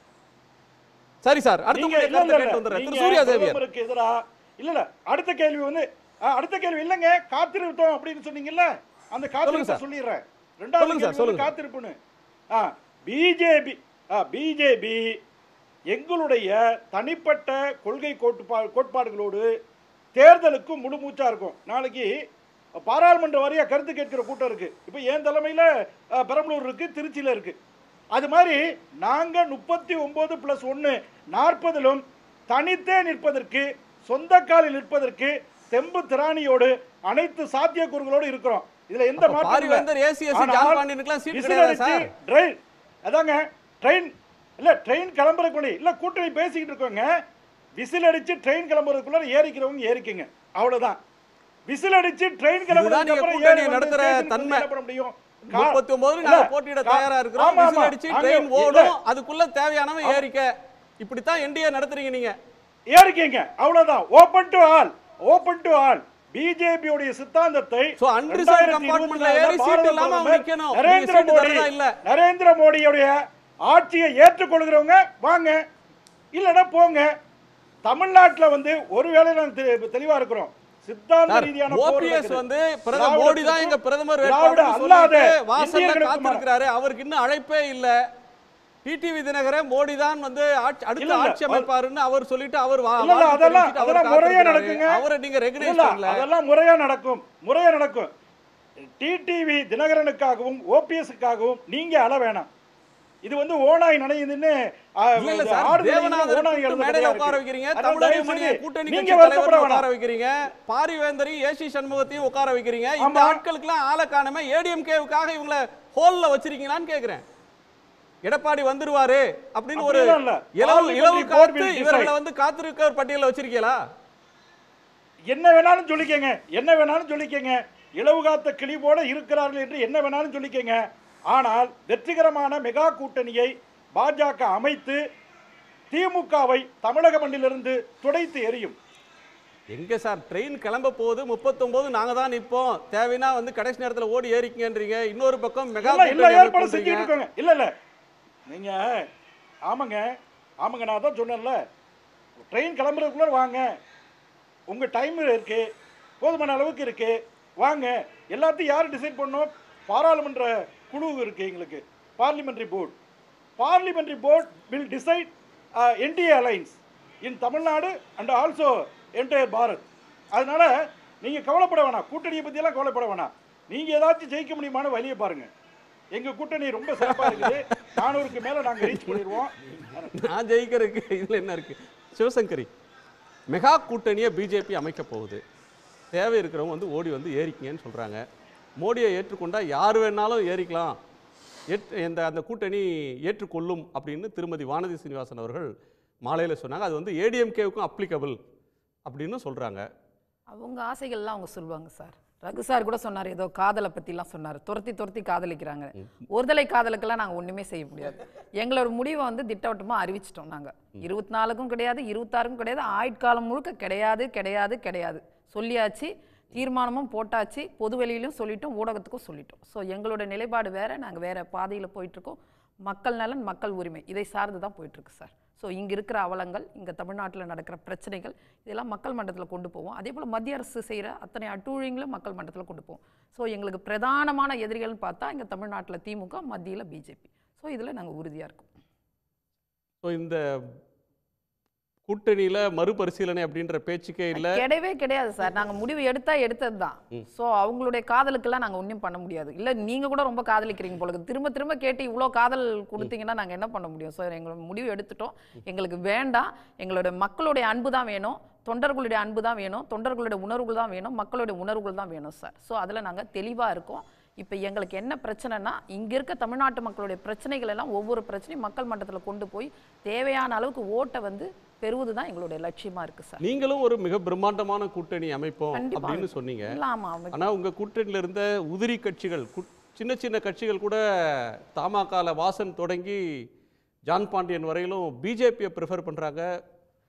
சரி சார் அடுத்த நீங்க உங்களுடைய இல்ல, கருத்தை இல்ல, கேட்டு வந்துடுறேன் நீங்க திரு சூர்யா சேவியர் பிரதமருக்கு எதிரா இல்ல இல்ல அடுத்த கேள்வி வந்து ஆ, அடுத்த கேள்வி இல்லங்க காத்திருத்தோம் அப்படின்னு சொன்னீங்கல்ல அந்த காத்திருப்ப சார். சொல்லிடுறேன் ரெண்டாவது சொல்லுங்க சார், கேள்வி வந்து சொல்லுங்க. காத்திருப்புன்னு ஆ பிஜேபி பிஜேபி எங்களுடைய தனிப்பட்ட கொள்கை கோட்பா கோட்பாடுகளோடு தேர்தலுக்கு முழு மூச்சா இருக்கும் நாளைக்கு பாராளுமன்ற வாரியா கருத்து கேட்கிற கூட்டம் இருக்கு இப்போ என் தலைமையில அஹ், பெரம்பலூர் இருக்கு திருச்சியில இருக்கு அது மாதிரி நாங்க முப்பத்தி ஒன்பது பிளஸ் ஒன்று நாற்பதிலும் தனித்தே நிற்பதற்கு சொந்த காலில் நிற்பதற்கு தெம்பு திராணியோடு அனைத்து சாத்தியக்கூறுகளோடு இருக்கிறோம் இதுல எந்த அப்ப மாற்றமும் இல்லை. பாரிவேந்தர் ACSC ஆனால் ஜான் பாண்டியனுக்கெல்லாம் சீட் விசில் கிடையாதா அடிச்சு சார்? ட்ரெயின் அதாங்க ட்ரெயின் இல்ல ட்ரெயின் கிளம்புறதுக்குள்ள இல்ல கூட்டணி பேசிக்கிட்டு இருக்கோங்க விசில் அடிச்சு ட்ரெயின் கிளம்புறதுக்குள்ள ஏறிக்கிறவங்க ஏறிக்குங்க அவ்வளவுதான் விசில் அடிச்சு ட்ரெயின் இதுதான் கிளம்புறதுக்கு நீங்க அப்புறம் கூட்டணி ஏறி வந்து நடத்துற ஸ்டேஷனுக்கு தன்மை. என்ன பண்ண முடியும் கா- முப்பத்தி ஒன்பதுல இல்ல, நாங்க போட்டியிட கா- தயாரா இருக்கிறோம் ஆமா, விசில் ஆமா. அடிச்சு அங்க- ட்ரெயின் இல்ல, ஓடும் அதுக்குள்ள தேவையானவன் ஏறிக்க இப்படித்தான் என்டிஏ நடத்துறீங்க நீங்க ஏறிக்கங்க அவ்வளவுதான் open to all open to all BJP உடைய சித்தாந்தத்தை So, unreserved compartmentல ஏறி சீட் இல்லாம அவன் நிக்கணும். நீங்க நரேந்திர சீட்டு மோடி தரதா இல்ல. நரேந்திர மோடியுடைய ஆட்சியை ஏற்றுக்கொள்கிறவங்க வாங்க இல்லைன்னா போங்க தமிழ்நாட்டுல வந்து ஒருவேளை நாங்க தெ- தெளிவா இருக்கிறோம் சித்தாந்த சார், ரீதியான போர் ஓபிஎஸ் நடக்குது. வந்து பிரதமர் திராவிடத்துக்கும் மோடி தான் எங்க பிரதமர் திராவிட வேட்பாளர் அல்லாத சொல்லிட்டு வாசல்ல இந்தியர்களுக்குமான- காத்திருக்கிறாரு அவருக்கு இன்னும் அழைப்பே இல்ல டிடிவி தினகர மோடி தான் வந்து ஆட்சி- அடுத்த இல்ல, இல்ல. ஆட்சி அமைப்பாருன்னு அவர் சொல்லிட்டு அவர் வா- இல்ல, இல்ல, வாழ்த்து அதெல்லாம் தெரிவிச்சிட்டு அவர் அதெல்லாம் முறையா காத்திருக்கிறாரு. நடக்குங்க அவரை நீங்க ரெகனைஸ் இல்ல, பண்ணல அதெல்லாம் முறையா நடக்கும் முறையா நடக்கும் டிடிவி தினகரனுக்காகவும் ஓபிஎஸ்க்காகவும் நீங்க அழ வேணாம் இது வந்து ஓனாய் நனையுதுன்னு ஆ, இல்ல இல்ல சார் ஆடு நனையுதுன்னு தேவநாதர் ஓநாய் கூப்பிட்டு எழுதுற மேடையில கதையா உட்கார இருக்கு. வைக்கிறீங்க அதனால தமிழக தயவு மணியை செஞ்சு கூட்டணி நீங்க கட்சி வருத்தப்பட தலைவரை உட்கார வேணாம் வைக்கிறீங்க பாரிவேந்தரையும் ஏசி சண்முகத்தையும் உட்கார வைக்கிறீங்க இந்த ஆமா. ஆட்களுக்கெல்லாம் ஆளை காணாம ஏடிஎம்கேவுக்காக இவங்கள ஹோல்ல வச்சிருக்கீங்களான்னு கேக்குறேன் எடப்பாடி வந்துருவாரு அப்படின்னு ஒரு அப்படிலாம் இல்ல. இலவு Parliamentary இலவு board காத்து will decide. இவர்களை வந்து காத்திருக்க ஒரு பட்டியல வச்சிருக்கீங்களா என்ன வேணாலும் சொல்லிக்கங்க என்ன வேணாலும் சொல்லிக்கங்க இலவு காத்த கிளி போல இருக்கிறார்கள் என்று என்ன வேணாலும் சொல்லிக்கங்க ஆனால் வெற்றிகரமான மெகா கூட்டணியை பாஜக அமைத்து திமுகவை தமிழக மண்ணிலிருந்து துடைத்து எரியும் எங்க சார் ட்ரெயின் கிளம்ப போகுது முப்பத்தொன்பது நாங்க தான் நிப்போம் தேவைன்னா வந்து கடைசி நேரத்துல ஓடி ஏறிக்கங்கன்றீங்க இன்னொரு பக்கம் மெகா இல்ல இல்ல கூட்டணி ஏற்பாடு அமைப்புன்றீங்க. செஞ்சுட்டு இருக்கோங்க இல்ல இல்ல நீங்க ஆமாங்க ஆமாங்க நான் தான் சொன்னேன்ல ட்ரெயின் கிளம்புறதுக்குள்ள வாங்க உங்க டைம் இருக்கு போதுமான அளவுக்கு இருக்கு வாங்க எல்லாத்தையும் யார் டிசைட் பண்ணோம் பாராளுமன்ற குழு இருக்கு எங்களுக்கு parliamentary board parliamentary board will decide NDA alliance in Tamil Nadu and also entire Bharat அதனால நீங்க கவலைப்பட வேணாம் கூட்டணியை பத்தியெல்லாம் கவலைப்பட வேணாம் நீங்க ஏதாச்சும் ஜெயிக்க முடியுமான்னு வழியை பாருங்க எங்க கூட்டணி ரொம்ப சிறப்பா இருக்குது நானூறுக்கு மேல நாங்க ரீச் பண்ணிடுவோம் நான் ஜெயிக்கிறதுக்கு இதுல என்ன இருக்கு சிவசங்கரி மெகா கூட்டணியை பிஜேபி அமைக்க போகுது தேவை இருக்கிறவங்க வந்து ஓடி வந்து ஏறிக்கங்கன்னு சொல்றாங்க மோடியை ஏற்றுக்கொண்டா யார் வேணாலும் ஏறிக்கலாம் ஏற்று இந்த அந்த கூட்டணி ஏற்றுக்கொள்ளும் அப்படின்னு திருமதி வானதி சீனிவாசன் அவர்கள் மாலையில் சொன்னாங்க அது வந்து ஏடிஎம்கேவுக்கும் அப்ளிகபிள் அப்படின்னு சொல்றாங்க அவங்க ஆசைகள்லாம் அவங்க சொல்லுவாங்க சார் ரகு சார் கூட சொன்னார் ஏதோ காதலை பற்றிலாம் சொன்னார் துரத்தி துரத்தி காதலிக்கிறாங்க ஒருதலை காதலுக்கெல்லாம் நாங்கள் ஒன்றுமே செய்ய முடியாது எங்களோட முடிவை வந்து திட்டவட்டமாக அறிவிச்சிட்டோம் நாங்கள் இருபத்தி நாலுக்கும் கிடையாது இருபத்தாறுக்கும் கிடையாது ஆயுட்காலம் முழுக்க கிடையாது கிடையாது கிடையாது சொல்லியாச்சு தீர்மானமும் போட்டாச்சு பொது வெளியிலும் சொல்லிட்டோம் ஊடகத்துக்கும் சொல்லிட்டோம் ஸோ எங்களோட நிலைப்பாடு வேற நாங்கள் வேற பாதையில் போயிட்டுருக்கோம் மக்கள் நலன் மக்கள் உரிமை இதை சார்ந்து தான் போயிட்டுருக்கு சார் ஸோ இங்கே இருக்கிற அவலங்கள் இங்கே தமிழ்நாட்டில் நடக்கிற பிரச்சனைகள் இதெல்லாம் மக்கள் மன்றத்தில் கொண்டு போவோம் அதே போல் மத்திய அரசு செய்கிற அத்தனை அட்டூழியங்களும் மக்கள் மன்றத்தில் கொண்டு போவோம் ஸோ எங்களுக்கு பிரதானமான எதிரிகள்னு பார்த்தா இங்கே தமிழ்நாட்டில் திமுக மத்தியில் பிஜேபி ஸோ இதில் நாங்கள் உறுதியாக இருக்கோம் ஸோ இந்த கூட்டணியில மறுபரிசீலனை அப்படின்ற பேச்சுக்கே இல்லை கிடையவே கிடையாது சார் நாங்கள் முடிவு எடுத்தா எடுத்தது தான் ஸோ அவங்களுடைய காதலுக்கெல்லாம் நாங்கள் ஒன்றும் பண்ண முடியாது இல்லை நீங்கள் கூட ரொம்ப காதலிக்கிறீங்க போல இருக்கு. திரும்ப திரும்ப கேட்டு இவ்வளோ காதல் கொடுத்தீங்கன்னா நாங்கள் என்ன பண்ண முடியும் ஸோ எங்களோட முடிவு எடுத்துட்டோம் எங்களுக்கு வேண்டாம் எங்களோட மக்களுடைய அன்பு தான் வேணும் தொண்டர்களுடைய அன்பு தான் வேணும் தொண்டர்களுடைய உணர்வுகள் தான் வேணும் மக்களுடைய உணர்வுகள் தான் வேணும் சார் ஸோ அதில் நாங்கள் தெளிவாக இருக்கோம் இப்போ எங்களுக்கு என்ன பிரச்சனைனா இங்கே இருக்க தமிழ்நாட்டு மக்களுடைய பிரச்சனைகள் எல்லாம் ஒவ்வொரு பிரச்சனையும் மக்கள் மன்றத்தில் கொண்டு போய் தேவையான அளவுக்கு ஓட்டை வந்து பெறுவது தான் எங்களுடைய லட்சியமாக இருக்குது சார் நீங்களும் ஒரு மிக பிரம்மாண்டமான கூட்டணி அமைப்போம் கண்டிப்பா அப்படின்னு சொன்னீங்க இல்ல, ஆமா அமைப்பு. ஆனா உங்க கூட்டணியில இருந்த உதிரி கட்சிகள் கு- சின்ன சின்ன கட்சிகள் கூட தமாகால வாசன் தொடங்கி ஜான் பாண்டியன் வரையிலும் பிஜேபியை ப்ரிஃபர் பண்றாங்க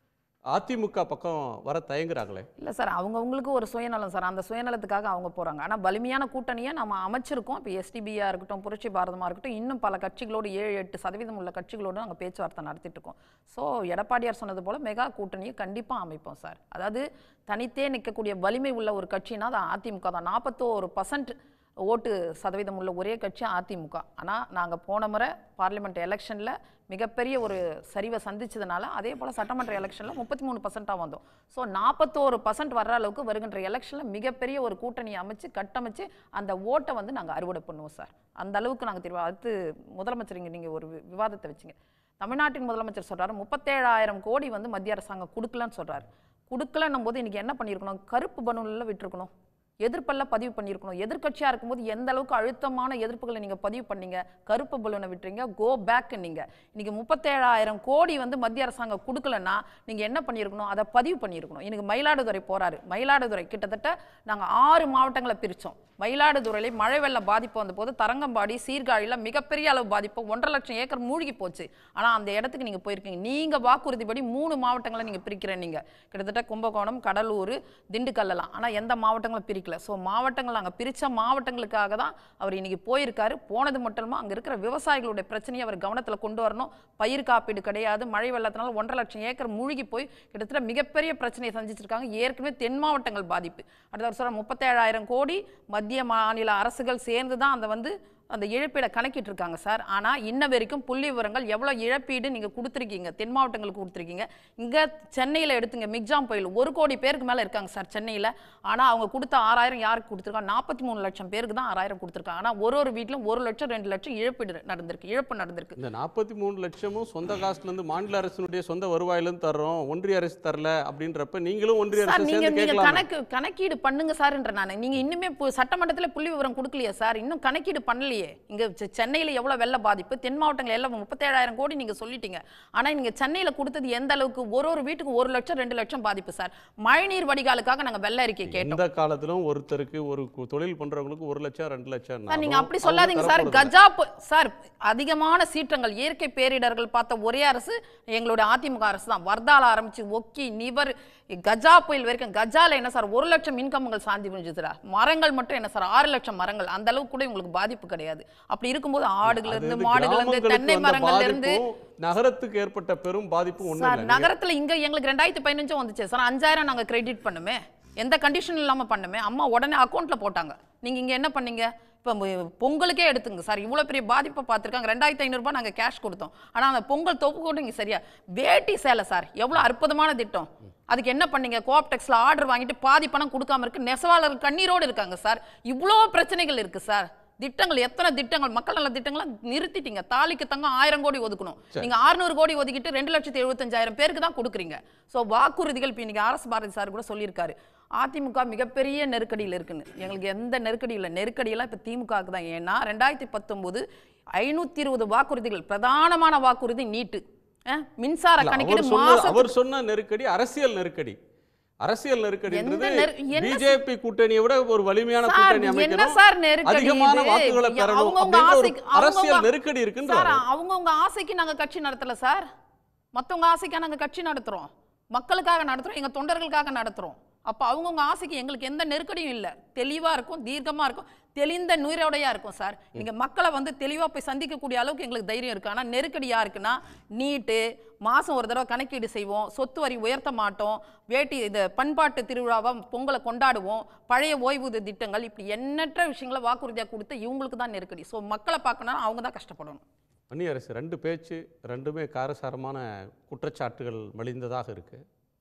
அதிமுக பக்கம் வர தயங்குறாங்களே இல்லை சார் அவங்கவுங்களுக்கு ஒரு சுயநலம் சார் அந்த சுயநலத்துக்காக அவங்க போகிறாங்க ஆனால் வலிமையான கூட்டணியை நம்ம அமைச்சிருக்கோம் இப்போ எஸ்டிபியாக இருக்கட்டும் புரட்சி பாரதமாக இருக்கட்டும் இன்னும் பல கட்சிகளோடு ஏழு எட்டு சதவீதம் உள்ள கட்சிகளோடு நாங்கள் பேச்சுவார்த்தை நடத்திட்டு இருக்கோம் ஸோ எடப்பாடியார் சொன்னது போல் மெகா கூட்டணியை கண்டிப்பாக அமைப்போம் சார் அதாவது தனித்தே நிற்கக்கூடிய வலிமை உள்ள ஒரு கட்சினா அது அதிமுக தான் நாற்பத்தோரு பர்சன்ட் ஓட்டு சதவீதம் உள்ள ஒரே கட்சி அதிமுக ஆனால் நாங்கள் போன முறை பார்லிமெண்ட் எலெக்ஷனில் மிகப்பெரிய ஒரு சரிவை சந்திச்சதுனால அதே போல் சட்டமன்ற எலெக்ஷனில் முப்பத்தி மூணு பர்சண்ட்டாக வந்தோம் ஸோ நாற்பத்தோரு பர்சன்ட் வர்ற அளவுக்கு வருகின்ற எலெக்ஷனில் மிகப்பெரிய ஒரு கூட்டணியை அமைச்சு கட்டமைச்சு அந்த ஓட்டை வந்து நாங்கள் அறுவடை பண்ணுவோம் சார் அந்த அளவுக்கு நாங்கள் தெரியும் அடுத்து முதலமைச்சர் இங்கே நீங்கள் ஒரு வி- விவாதத்தை வச்சிங்க தமிழ்நாட்டின் முதலமைச்சர் சொல்றாரு முப்பத்தேழாயிரம் கோடி வந்து மத்திய அரசாங்கம் கொடுக்கலன்னு சொல்றாரு கொடுக்கலன்னும் போது இன்னைக்கு என்ன பண்ணியிருக்கணும் கருப்பு பலூனில் விட்டுருக்கணும் எதிர்ப்பெல்லாம் பதிவு பண்ணியிருக்கணும் எதிர்க்கட்சியாக இருக்கும்போது எந்த அளவுக்கு அழுத்தமான எதிர்ப்புகளை நீங்கள் பதிவு பண்ணீங்க கருப்பு பலூனை விட்டுறீங்க கோ பேக் நீங்க இன்னைக்கு முப்பத்தேழாயிரம் கோடி வந்து மத்திய அரசாங்கம் கொடுக்கலன்னா நீங்கள் என்ன பண்ணியிருக்கணும் அதை பதிவு பண்ணியிருக்கணும் இன்னைக்கு மயிலாடுதுறை போறாரு மயிலாடுதுறை கிட்டத்தட்ட நாங்கள் ஆறு மாவட்டங்களை பிரித்தோம் மயிலாடுதுறையில மழை வெள்ள பாதிப்பு வந்தபோது தரங்கம்பாடி சீர்காழியில் மிகப்பெரிய அளவு பாதிப்பு ஒன்றரை லட்சம் ஏக்கர் மூழ்கி போச்சு ஆனால் அந்த இடத்துக்கு நீங்கள் போயிருக்கீங்க நீங்கள் வாக்குறுதிப்படி மூணு மாவட்டங்களை நீங்கள் பிரிக்கிறேன் நீங்கள் கிட்டத்தட்ட கும்பகோணம் கடலூர் திண்டுக்கல்லாம் ஆனால் எந்த மாவட்டங்களும் பிரிக்கல ஸோ மாவட்டங்கள் நாங்கள் பிரித்த மாவட்டங்களுக்காக தான் அவர் இன்னைக்கு போயிருக்காரு போனது மட்டும் இல்லாமல் அங்கே இருக்கிற விவசாயிகளுடைய பிரச்சனையை அவர் கவனத்தில் கொண்டு வரணும் பயிர் காப்பீடு கிடையாது மழை வெள்ளத்தினால ஒன்றரை லட்சம் ஏக்கர் மூழ்கி போய் கிட்டத்தட்ட மிகப்பெரிய பிரச்சனையை சந்திச்சிருக்காங்க ஏற்கனவே தென் மாவட்டங்கள் பாதிப்பு அடுத்த வருஷம் முப்பத்தேழாயிரம் கோடி மத்திய மாநில அரசுகள் சேர்ந்து தான் அந்த வந்து அந்த இழப்பீடை கணக்கிட்டு இருக்காங்க சார் ஆனால் இன்ன வரைக்கும் புள்ளி விவரங்கள் எவ்வளோ இழப்பீடு நீங்கள் கொடுத்துருக்கீங்க தென் மாவட்டங்களுக்கு கொடுத்துருக்கீங்க இங்கே சென்னையில் எடுத்துங்க மிக்ஜாம் புயல் ஒரு கோடி பேருக்கு மேலே இருக்காங்க சார் சென்னையில் ஆனால் அவங்க கொடுத்த ஆறாயிரம் யாருக்கு கொடுத்துருக்காங்க நாற்பத்தி மூணு லட்சம் பேருக்கு தான் ஆறாயிரம் கொடுத்துருக்காங்க ஆனால் ஒரு ஒரு வீட்டிலும் ஒரு லட்சம் ரெண்டு லட்சம் இழப்பீடு நடந்திருக்கு இழப்பு நடந்திருக்கு இந்த நாற்பத்தி மூணு லட்சமும் சொந்த காசுலேருந்து மாநில அரசினுடைய சொந்த வருவாயிலேருந்து தர்றோம் ஒன்றிய அரசு தரல அப்படின்றப்ப நீங்களும் ஒன்றிய சார் அரசு நீங்க சேர்ந்து நீங்க கேட்கலாம் கணக்கு கணக்கீடு பண்ணுங்க சார்ன்ற நான் நீங்க இன்னுமே பு- சட்டமன்றத்துல புள்ளி விவரம் கொடுக்கலையா சார் இன்னும் கணக்கீடு பண்ணலையே இங்க செ- சென்னையில எவ்வளவு வெள்ள பாதிப்பு தென் மாவட்டங்கள் எல்லாம் முப்பத்தேழாயிரம் கோடி நீங்க சொல்லிட்டீங்க ஆனா நீங்க சென்னையில கொடுத்தது எந்த அளவுக்கு ஒரு ஒரு வீட்டுக்கு ஒரு லட்சம் ரெண்டு லட்சம் பாதிப்பு சார் மழைநீர் வடிகாலுக்காக நாங்க வெள்ள அறிக்கை கேட்டோம் எந்த காலத்திலும் ஒருத்தருக்கு ஒரு கு- தொழில் பண்றவங்களுக்கு ஒரு லட்சம் ரெண்டு லட்சம் சார் நீங்க அப்படி சொல்லாதீங்க சார் கஜா பு- சார் அதிகமான சீற்றங்கள் இயற்கை பேரிடர்கள் பார்த்த ஒரே அரசு எங்களுடைய அதிமுக அரசு தான் வர்தால ஆரம்பிச்சு ஒக்கி நிவர் கஜா புயல் வரைக்கும் கஜால என்ன சார் ஒரு லட்சம் இன்கம்கள் சாந்தி முடிஞ்சதுடா மரங்கள் மட்டும் என்ன சார் ஆறு லட்சம் மரங்கள் அந்த அளவுக்கு கூட உங்களுக்கு பாதிப்பு கிடையாது அப்படி இருக்கும்போது ஆடுகள் இருந்து மாடுகள் இருந்து தென்னை மரங்கள்ல இருந்து நகரத்துக்கு ஏற்பட்ட பெரும் பாதிப்பு ஒண்ணு சார் இல்லை நகரத்துல இங்க எங்களுக்கு ரெண்டாயிரத்தி பதினஞ்சும் வந்துச்சு சார் அஞ்சாயிரம் நாங்க கிரெடிட் பண்ணுமே எந்த கண்டிஷன் இல்லாம பண்ணுமே அம்மா உடனே அக்கௌண்ட்ல போட்டாங்க நீங்க இங்க என்ன பண்ணீங்க இப்போ மு- பொங்கலுக்கே எடுத்துங்க சார் இவ்வளோ பெரிய பாதிப்பை பார்த்துருக்காங்க ரெண்டாயிரத்தி ஐநூறுரூபா நாங்கள் கேஷ் கொடுத்தோம் ஆனால் அந்த பொங்கல் தொப்பு கூட இங்கே சரியா வேட்டி சேலை சார் எவ்வளோ அற்புதமான திட்டம் அதுக்கு என்ன பண்ணீங்க கோஆப்டெக்ஸில் ஆர்டர் வாங்கிட்டு பாதி பணம் கொடுக்காம இருக்கு நெசவாளர்கள் கண்ணீரோடு இருக்காங்க சார் இவ்வளோ பிரச்சனைகள் இருக்கு சார் திட்டங்கள் எத்தனை திட்டங்கள் மக்கள் நல திட்டங்களை நிறுத்திட்டீங்க தாலிக்கு தங்கம் ஆயிரம் கோடி ஒதுக்கணும் நீங்க 600 கோடி ஒதுக்கிட்டு ரெண்டு லட்சத்தி எழுபத்தஞ்சாயிரம் பேருக்கு தான் கொடுக்குறீங்க ஸோ வாக்குறுதிகள் இப்போ இன்னைக்கு ஆர்எஸ் பாரதி சார் கூட சொல்லியிருக்காரு அதிமுக மிகப்பெரிய நெருக்கடியில் இருக்குன்னு எங்களுக்கு எந்த நெருக்கடி இல்லை நெருக்கடியெல்லாம் இப்போ திமுகவுக்கு தான் ஏன்னா ரெண்டாயிரத்தி பத்தொம்போது ஐநூற்றி இருபது வாக்குறுதிகள் பிரதானமான வாக்குறுதி நீட்டு அஹ், மின்சார இல்ல, கணக்கீடு அவர் சொன்ன மாசத்துக்கு அவர் சொன்ன நெருக்கடி அரசியல் நெருக்கடி அரசியல் நெருக்கடின்றது எந்த நெரு- என்ன பிஜேபி கூட்டணியை விட ஒரு வலிமையான சார், கூட்டணி என்ன அமைக்கணும் சார் நெருக்கடி அதிகமான இது? வாக்குகளை பெறணும் அவங்கவங்க அப்படின்ற ஒரு ஆசைக்கு- அரசியல் அவங்கவங்க- நெருக்கடி சார் இருக்குன்றாரு அவங்கவுங்க ஆசைக்கு நாங்க கட்சி நடத்தல சார் மத்தவங்க ஆசைக்கா நாங்க கட்சி நடத்துறோம் மக்களுக்காக நடத்துறோம் எங்க தொண்டர்களுக்காக நடத்துறோம் அப்ப அவங்கவுங்க ஆசைக்கு எங்களுக்கு எந்த நெருக்கடியும் இல்ல தெளிவா இருக்கும் தீர்க்கமா இருக்கும் தெளிந்த நுயிரோடையா இருக்கும் சார் நீங்க மக்களை வந்து தெளிவா போய் சந்திக்கக்கூடிய அளவுக்கு எங்களுக்கு தைரியம் இருக்கு ஆனா நெருக்கடி யாருக்குன்னா நீட்டு மாசம் ஒரு தடவை கணக்கீடு செய்வோம் சொத்து வரி உயர்த்த மாட்டோம் வேட்டி இது பண்பாட்டு திருவிழாவை பொங்கலை கொண்டாடுவோம் பழைய ஓய்வூதிய திட்டங்கள் இப்படி எண்ணற்ற விஷயங்களை வாக்குறுதியாக கொடுத்து இவங்களுக்கு தான் நெருக்கடி ஸோ மக்களை பார்க்கணும் அவங்க தான் கஷ்டப்படணும் அந்நிய அரசு ரெண்டு பேச்சு ரெண்டுமே காரசாரமான குற்றச்சாட்டுகள் மலிந்ததாக இருக்கு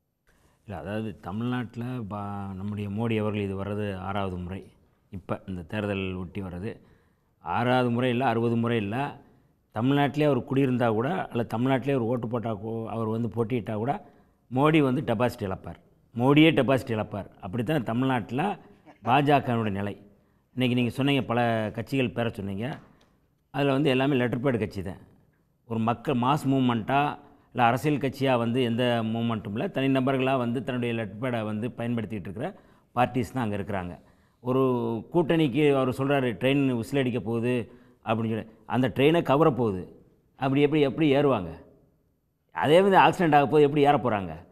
இல்லை அதாவது தமிழ்நாட்டில் பா நம்முடைய மோடி அவர்கள் இது வர்றது ஆறாவது முறை இப்போ இந்த தேர்தல் ஒட்டி வர்றது ஆறாவது முறை இல்லை அறுபது முறை இல்லை தமிழ்நாட்டிலே அவர் குடியிருந்தா கூட அல்ல தமிழ்நாட்டிலே அவர் ஓட்டு போட்டால் கூ- அவர் வந்து போட்டியிட்டால் கூட மோடி வந்து டெபாசிட் இழப்பார் மோடியே டெபாசிட் இழப்பார் அப்படித்தான் தமிழ்நாட்டில் பாஜகவினுடைய நிலை இன்றைக்கி நீங்கள் சொன்னீங்க பல கட்சிகள் பேர சொன்னீங்க அதில் வந்து எல்லாமே லெட்டர் பேட் கட்சி தான் ஒரு மக்கள் மாஸ் மூமெண்ட்டாக இல்லை அரசியல் கட்சியாக வந்து எந்த மூமெண்ட்டும் இல்லை தனிநபர்களாக வந்து தன்னுடைய லெட்டர் பேடை வந்து பயன்படுத்திகிட்டு இருக்கிற பார்ட்டிஸ் தான் அங்கே இருக்கிறாங்க ஒரு கூட்டணிக்கு அவர் சொல்கிறாரு ட்ரெயின் விசில் அடிக்க போகுது அப்படின்னு சொல்லி அந்த ட்ரெயினை கவர போகுது அப்படி எப்படி எப்படி ஏறுவாங்க அதே வந்து ஆக்சிடென்ட் ஆக போது எப்படி ஏற போகிறாங்க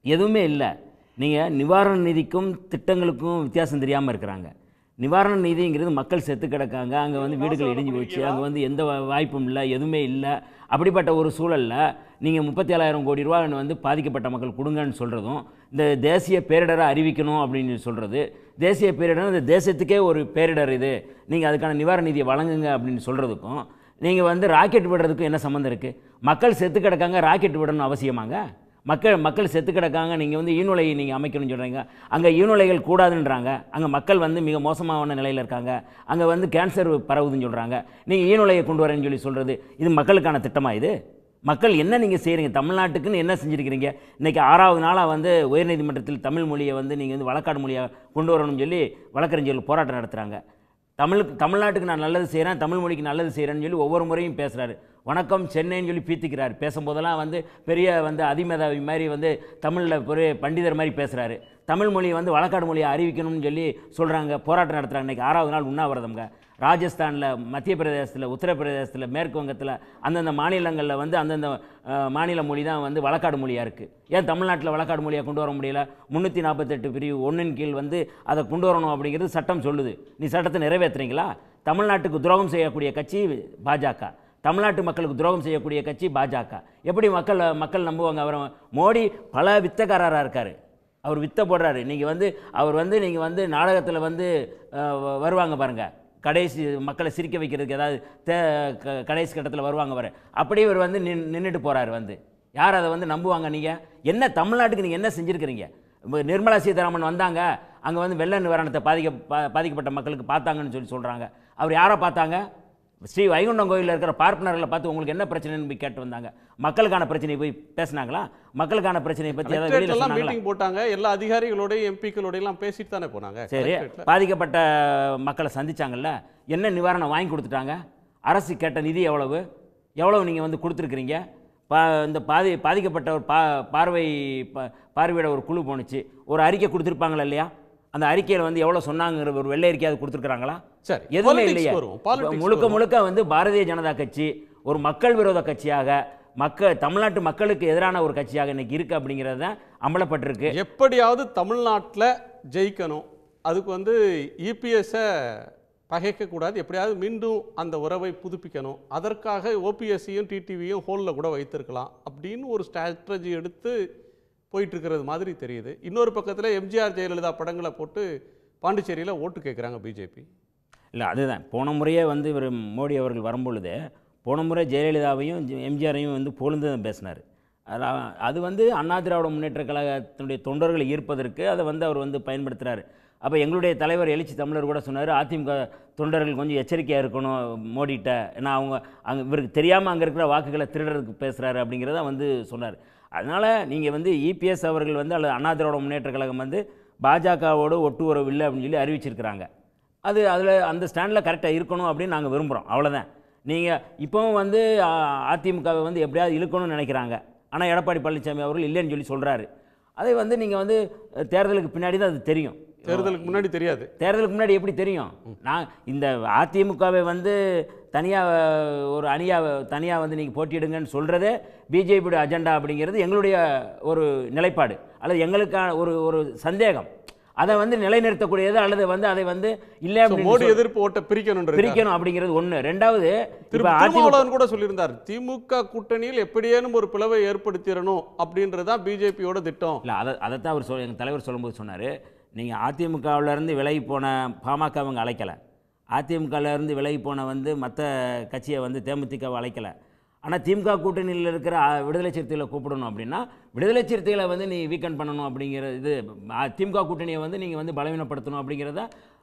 எதுவுமே இல்லை நீங்கள் நிவாரண நிதிக்கும் திட்டங்களுக்கும் வித்தியாசம் தெரியாமல் இருக்கிறாங்க நிவாரண நிதிங்கிறது மக்கள் செத்து கிடக்காங்க அங்கே வந்து வீடுகள் இடிஞ்சு போச்சு அங்கே வந்து எந்த வா- வாய்ப்பும் இல்லை எதுவுமே இல்லை அப்படிப்பட்ட ஒரு சூழலில் நீங்கள் முப்பத்தி ஏழாயிரம் கோடி ரூபா வந்து பாதிக்கப்பட்ட மக்கள் கொடுங்கன்னு சொல்கிறதும் இந்த தேசிய பேரிடரை அறிவிக்கணும் அப்படின்னு சொல்கிறது தேசிய பேரிடர் இந்த தேசத்துக்கே ஒரு பேரிடர் இது நீங்கள் அதுக்கான நிவாரண நிதியை வழங்குங்க அப்படின்னு சொல்கிறதுக்கும் நீங்கள் வந்து ராக்கெட் விடுறதுக்கும் என்ன சம்மந்தம் இருக்குது மக்கள் செத்து கிடக்காங்க ராக்கெட் விடணும் அவசியமாங்க மக்கள் மக்கள் செத்து கிடக்காங்க நீங்கள் வந்து ஈநுலையை நீங்கள் அமைக்கணும்னு சொல்கிறீங்க அங்கே ஈநுலைகள் கூடாதுன்றாங்க அங்கே மக்கள் வந்து மிக மோசமான நிலையில் இருக்காங்க அங்கே வந்து கேன்சர் பரவுதுன்னு சொல்கிறாங்க நீங்கள் ஈநுலையை கொண்டு வரேன்னு சொல்லி சொல்கிறது இது மக்களுக்கான திட்டமா இது மக்கள் என்ன நீங்கள் செய்கிறீங்க தமிழ்நாட்டுக்குன்னு என்ன செஞ்சுருக்கிறீங்க இன்றைக்கி ஆறாவது நாளாக வந்து உயர்நீதிமன்றத்தில் தமிழ் மொழியை வந்து நீங்கள் வந்து வழக்காடு மொழியாக கொண்டு வரணும்னு சொல்லி வழக்கறிஞர்கள் போராட்டம் நடத்துகிறாங்க தமிழுக்கு தமிழ்நாட்டுக்கு நான் நல்லது செய்கிறேன் தமிழ் மொழிக்கு நல்லது செய்கிறேன்னு சொல்லி ஒவ்வொரு முறையும் பேசுகிறாரு வணக்கம் சென்னைன்னு சொல்லி பீத்திக்கிறார் பேசும்போதெல்லாம் வந்து பெரிய வந்து அதிமேதாவி மாதிரி வந்து தமிழில் பெரிய பண்டிதர் மாதிரி பேசுகிறாரு தமிழ் மொழியை வந்து வழக்காடு மொழியை அறிவிக்கணும்னு சொல்லி சொல்கிறாங்க போராட்டம் நடத்துகிறாங்க இன்றைக்கி ஆறாவது நாள் உண்ணாவிரதம்ங்க ராஜஸ்தானில் மத்திய பிரதேசத்தில் உத்தரப்பிரதேசத்தில் மேற்கு வங்கத்தில் அந்தந்த மாநிலங்களில் வந்து அந்தந்த அஹ், மாநில மொழி தான் வந்து வழக்காடு மொழியாக இருக்குது ஏன் தமிழ்நாட்டில் வழக்காடு மொழியாக கொண்டு வர முடியல முந்நூற்றி நாற்பத்தெட்டு பிரிவு ஒன்றின் கீழ் வந்து அதை கொண்டு வரணும் அப்படிங்கிறது சட்டம் சொல்லுது நீ சட்டத்தை நிறைவேற்றுறீங்களா தமிழ்நாட்டுக்கு துரோகம் செய்யக்கூடிய கட்சி பாஜக தமிழ்நாட்டு மக்களுக்கு துரோகம் செய்யக்கூடிய கட்சி பாஜக எப்படி மக்கள் மக்கள் நம்புவாங்க அவரை மோடி பல வித்தக்காரராக இருக்கார் அவர் வித்த போடுறாரு நீங்கள் வந்து அவர் வந்து நீங்கள் வந்து நாடகத்தில் வந்து அஹ், வ- வருவாங்க பாருங்கள் கடைசி மக்களை சிரிக்க வைக்கிறதுக்கு ஏதாவது தே க- கடைசி கட்டத்தில் வருவாங்க வர அப்படியே இவர் வந்து நின் நின்றுட்டு போகிறாரு வந்து யார் அதை வந்து நம்புவாங்க நீங்கள் என்ன தமிழ்நாட்டுக்கு நீங்கள் என்ன செஞ்சுருக்கிறீங்க இப்ப நிர்மலா சீதாராமன் வந்தாங்க அங்கே வந்து வெள்ள நிவாரணத்தை பாதிக்க பா- பாதிக்கப்பட்ட மக்களுக்கு பார்த்தாங்கன்னு சொல்லி சொல்கிறாங்க அவர் யாரை பார்த்தாங்க ஸ்ரீ வைகுண்டம் கோயிலில் இருக்கிற பார்ப்பனர்களை பார்த்து உங்களுக்கு என்ன பிரச்சனைன்னு போய் கேட்டு வந்தாங்க மக்களுக்கான பிரச்சனையை போய் பேசுனாங்களா மக்களுக்கான பிரச்சனையை பற்றி ஏதாவது வெளியில் எல்லாம் சொன்னாங்களா மீட்டிங் போட்டாங்க எல்லா அதிகாரிகளோடய எம்பிக்களோட எல்லாம் பேசிட்டு தானே போனாங்க சரி collectorate-ல. பாதிக்கப்பட்ட மக்களை சந்திச்சாங்கல்ல என்ன நிவாரணம் வாங்கி கொடுத்துட்டாங்க அரசு கேட்ட நிதி எவ்வளவு எவ்வளவு நீங்கள் வந்து கொடுத்துருக்குறீங்க பா இந்த பாதி பாதிக்கப்பட்ட ஒரு பா பார்வை பா- பார்வையிட ஒரு குழு போணுச்சு ஒரு அறிக்கை கொடுத்துருப்பாங்களா இல்லையா அந்த அறிக்கையில் வந்து எவ்வளோ சொன்னாங்கிற ஒரு வெள்ளை அறிக்கையாவது கொடுத்துருக்குறாங்களா சரி எதுவுமே politics இல்லையா வருவோம், politics முழுக்க வருவோம். முழுக்க வந்து பாரதிய ஜனதா கட்சி ஒரு மக்கள் விரோத கட்சியாக மக்கள் தமிழ்நாட்டு மக்களுக்கு எதிரான ஒரு கட்சியாக இன்னைக்கு இருக்கு அப்படிங்கிறது தான் அம்பலப்பட்டிருக்கு எப்படியாவது தமிழ்நாட்டில் ஜெயிக்கணும் அதுக்கு வந்து இபிஎஸ்ஸை பகைக்கக்கூடாது எப்படியாவது மீண்டும் அந்த உறவை புதுப்பிக்கணும் அதற்காக ஓபிஎஸ்சியும் டிடிவியும் ஹோலில் கூட வைத்திருக்கலாம் அப்படின்னு ஒரு ஸ்ட்ராட்டஜி எடுத்து போயிட்டு இருக்கிறது மாதிரி தெரியுது இன்னொரு பக்கத்தில் எம்ஜிஆர் ஜெயலலிதா படங்களை போட்டு பாண்டிச்சேரியில் ஓட்டு கேட்குறாங்க பிஜேபி இல்லை அதுதான் போன முறையே வந்து இவர் மோடி அவர்கள் வரும்பொழுது போன முறை ஜெயலலிதாவையும் ஜெ- எம்ஜிஆரையும் வந்து பொழுது தான் பேசினார் அதான் அது வந்து அண்ணா திராவிட முன்னேற்ற கழகத்தினுடைய தொண்டர்களை ஈர்ப்பதற்கு அதை வந்து அவர் வந்து பயன்படுத்துகிறாரு அப்போ எங்களுடைய தலைவர் எழுச்சி தமிழர் கூட சொன்னார் அதிமுக தொண்டர்கள் கொஞ்சம் எச்சரிக்கையாக இருக்கணும் மோடிட்ட ஏன்னா அவங்க அங்கே இவருக்கு தெரியாமல் அங்கே இருக்கிற வாக்குகளை திருடுறதுக்கு பேசுகிறாரு அப்படிங்கிறத வந்து சொன்னார் அதனால் நீங்கள் வந்து இபிஎஸ் அவர்கள் வந்து அல்லது அண்ணா திராவிட முன்னேற்ற கழகம் வந்து பாஜகவோடு ஒட்டு உறவு இல்லை அப்படின்னு சொல்லி அறிவிச்சிருக்கிறாங்க அது அதில் அந்த ஸ்டாண்டில் கரெக்டாக இருக்கணும் அப்படின்னு நாங்கள் விரும்புகிறோம் அவ்வளோதான் நீங்கள் இப்போவும் வந்து அ, அதிமுகவை வந்து எப்படியாவது இழுக்கணும்னு நினைக்கிறாங்க ஆனால் எடப்பாடி பழனிசாமி அவர்கள் இல்லைன்னு சொல்லி சொல்கிறாரு அதை வந்து நீங்கள் வந்து அஹ், தேர்தலுக்கு பின்னாடி தான் அது தெரியும் தேர்தலுக்கு முன்னாடி தெரியாது தேர்தலுக்கு முன்னாடி எப்படி தெரியும் நான் இந்த அதிமுகவை வந்து தனியாக ஒரு அணியாக தனியாக வந்து நீங்கள் போட்டியிடுங்கன்னு சொல்கிறதே பிஜேபியோட அஜெண்டா அப்படிங்கிறது எங்களுடைய ஒரு நிலைப்பாடு அல்லது எங்களுக்கான ஒரு ஒரு சந்தேகம் அதை வந்து நிலைநிறுத்தக்கூடியது அல்லது வந்து அதை வந்து இல்லை So, அப்படின்னு மோடி சொல்- எதிர்ப்பு ஓட்ட பிரிக்கணும் பிரிக்கணும் அப்படிங்கிறது ஒன்று ரெண்டாவது திரு இப்போ அதிமுக திருமாவளவன் கூட சொல்லியிருந்தார் திமுக கூட்டணியில் எப்படியேனும் ஒரு பிளவை ஏற்படுத்திடணும் அப்படின்றது தான் பிஜேபியோட திட்டம் இல்லை அதை அதைத்தான் அவர் சொல் எங்கள் தலைவர் சொல்லும்போது சொன்னார் நீங்கள் அதிமுகவிலேருந்து விலகி போன பாமக அவங்க அழைக்கலை அதிமுகவிலேருந்து விலகி போன வந்து மற்ற கட்சியை வந்து தேமுதிகவை அழைக்கலை ஆனால் திமுக கூட்டணியில் இருக்கிற அ, விடுதலை சிறுத்தைகளை கூப்பிடணும் அப்படின்னா விடுதலை சிறுத்தைகளை வந்து நீ வீக்கெண்ட் பண்ணணும் அப்படிங்கிற இது அ, திமுக கூட்டணியை வந்து நீங்கள் வந்து பலவீனப்படுத்தணும் அப்படிங்கிறத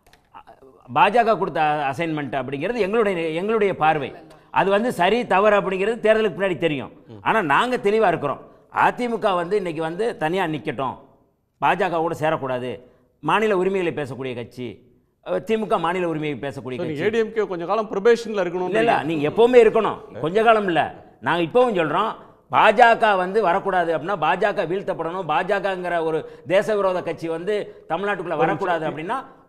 பாஜக கொடுத்த அசைன்மெண்ட் அப்படிங்கிறது எங்களுடைய எங்களுடைய பார்வை அது வந்து சரி தவறு அப்படிங்கிறது தேர்தலுக்கு பின்னாடி தெரியும் ஆனால் நாங்கள் தெளிவாக இருக்கிறோம் அதிமுக வந்து இன்னைக்கு வந்து தனியாக நிற்கட்டும் பாஜகவோட சேரக்கூடாது மாநில உரிமைகளை பேசக்கூடிய கட்சி அஹ் திமுக மாநில உரிமையை பேசக்கூடிய So, நீங்க கட்சி ஏடிஎம்கே கொஞ்ச காலம் ப்ரொபேஷன்ல இருக்கணும் இல்ல இல்ல நீங்க எப்பவுமே இருக்கணும் கொஞ்ச காலம் இல்ல நாங்க இப்பவும் சொல்றோம் பாஜக வந்து வரக்கூடாது அப்படின்னா பாஜக வீழ்த்தப்படணும் பாஜகங்கிற ஒரு தேச விரோத கட்சி வந்து தமிழ்நாட்டுக்குள்ள வரக்கூடாது அப்படின்னா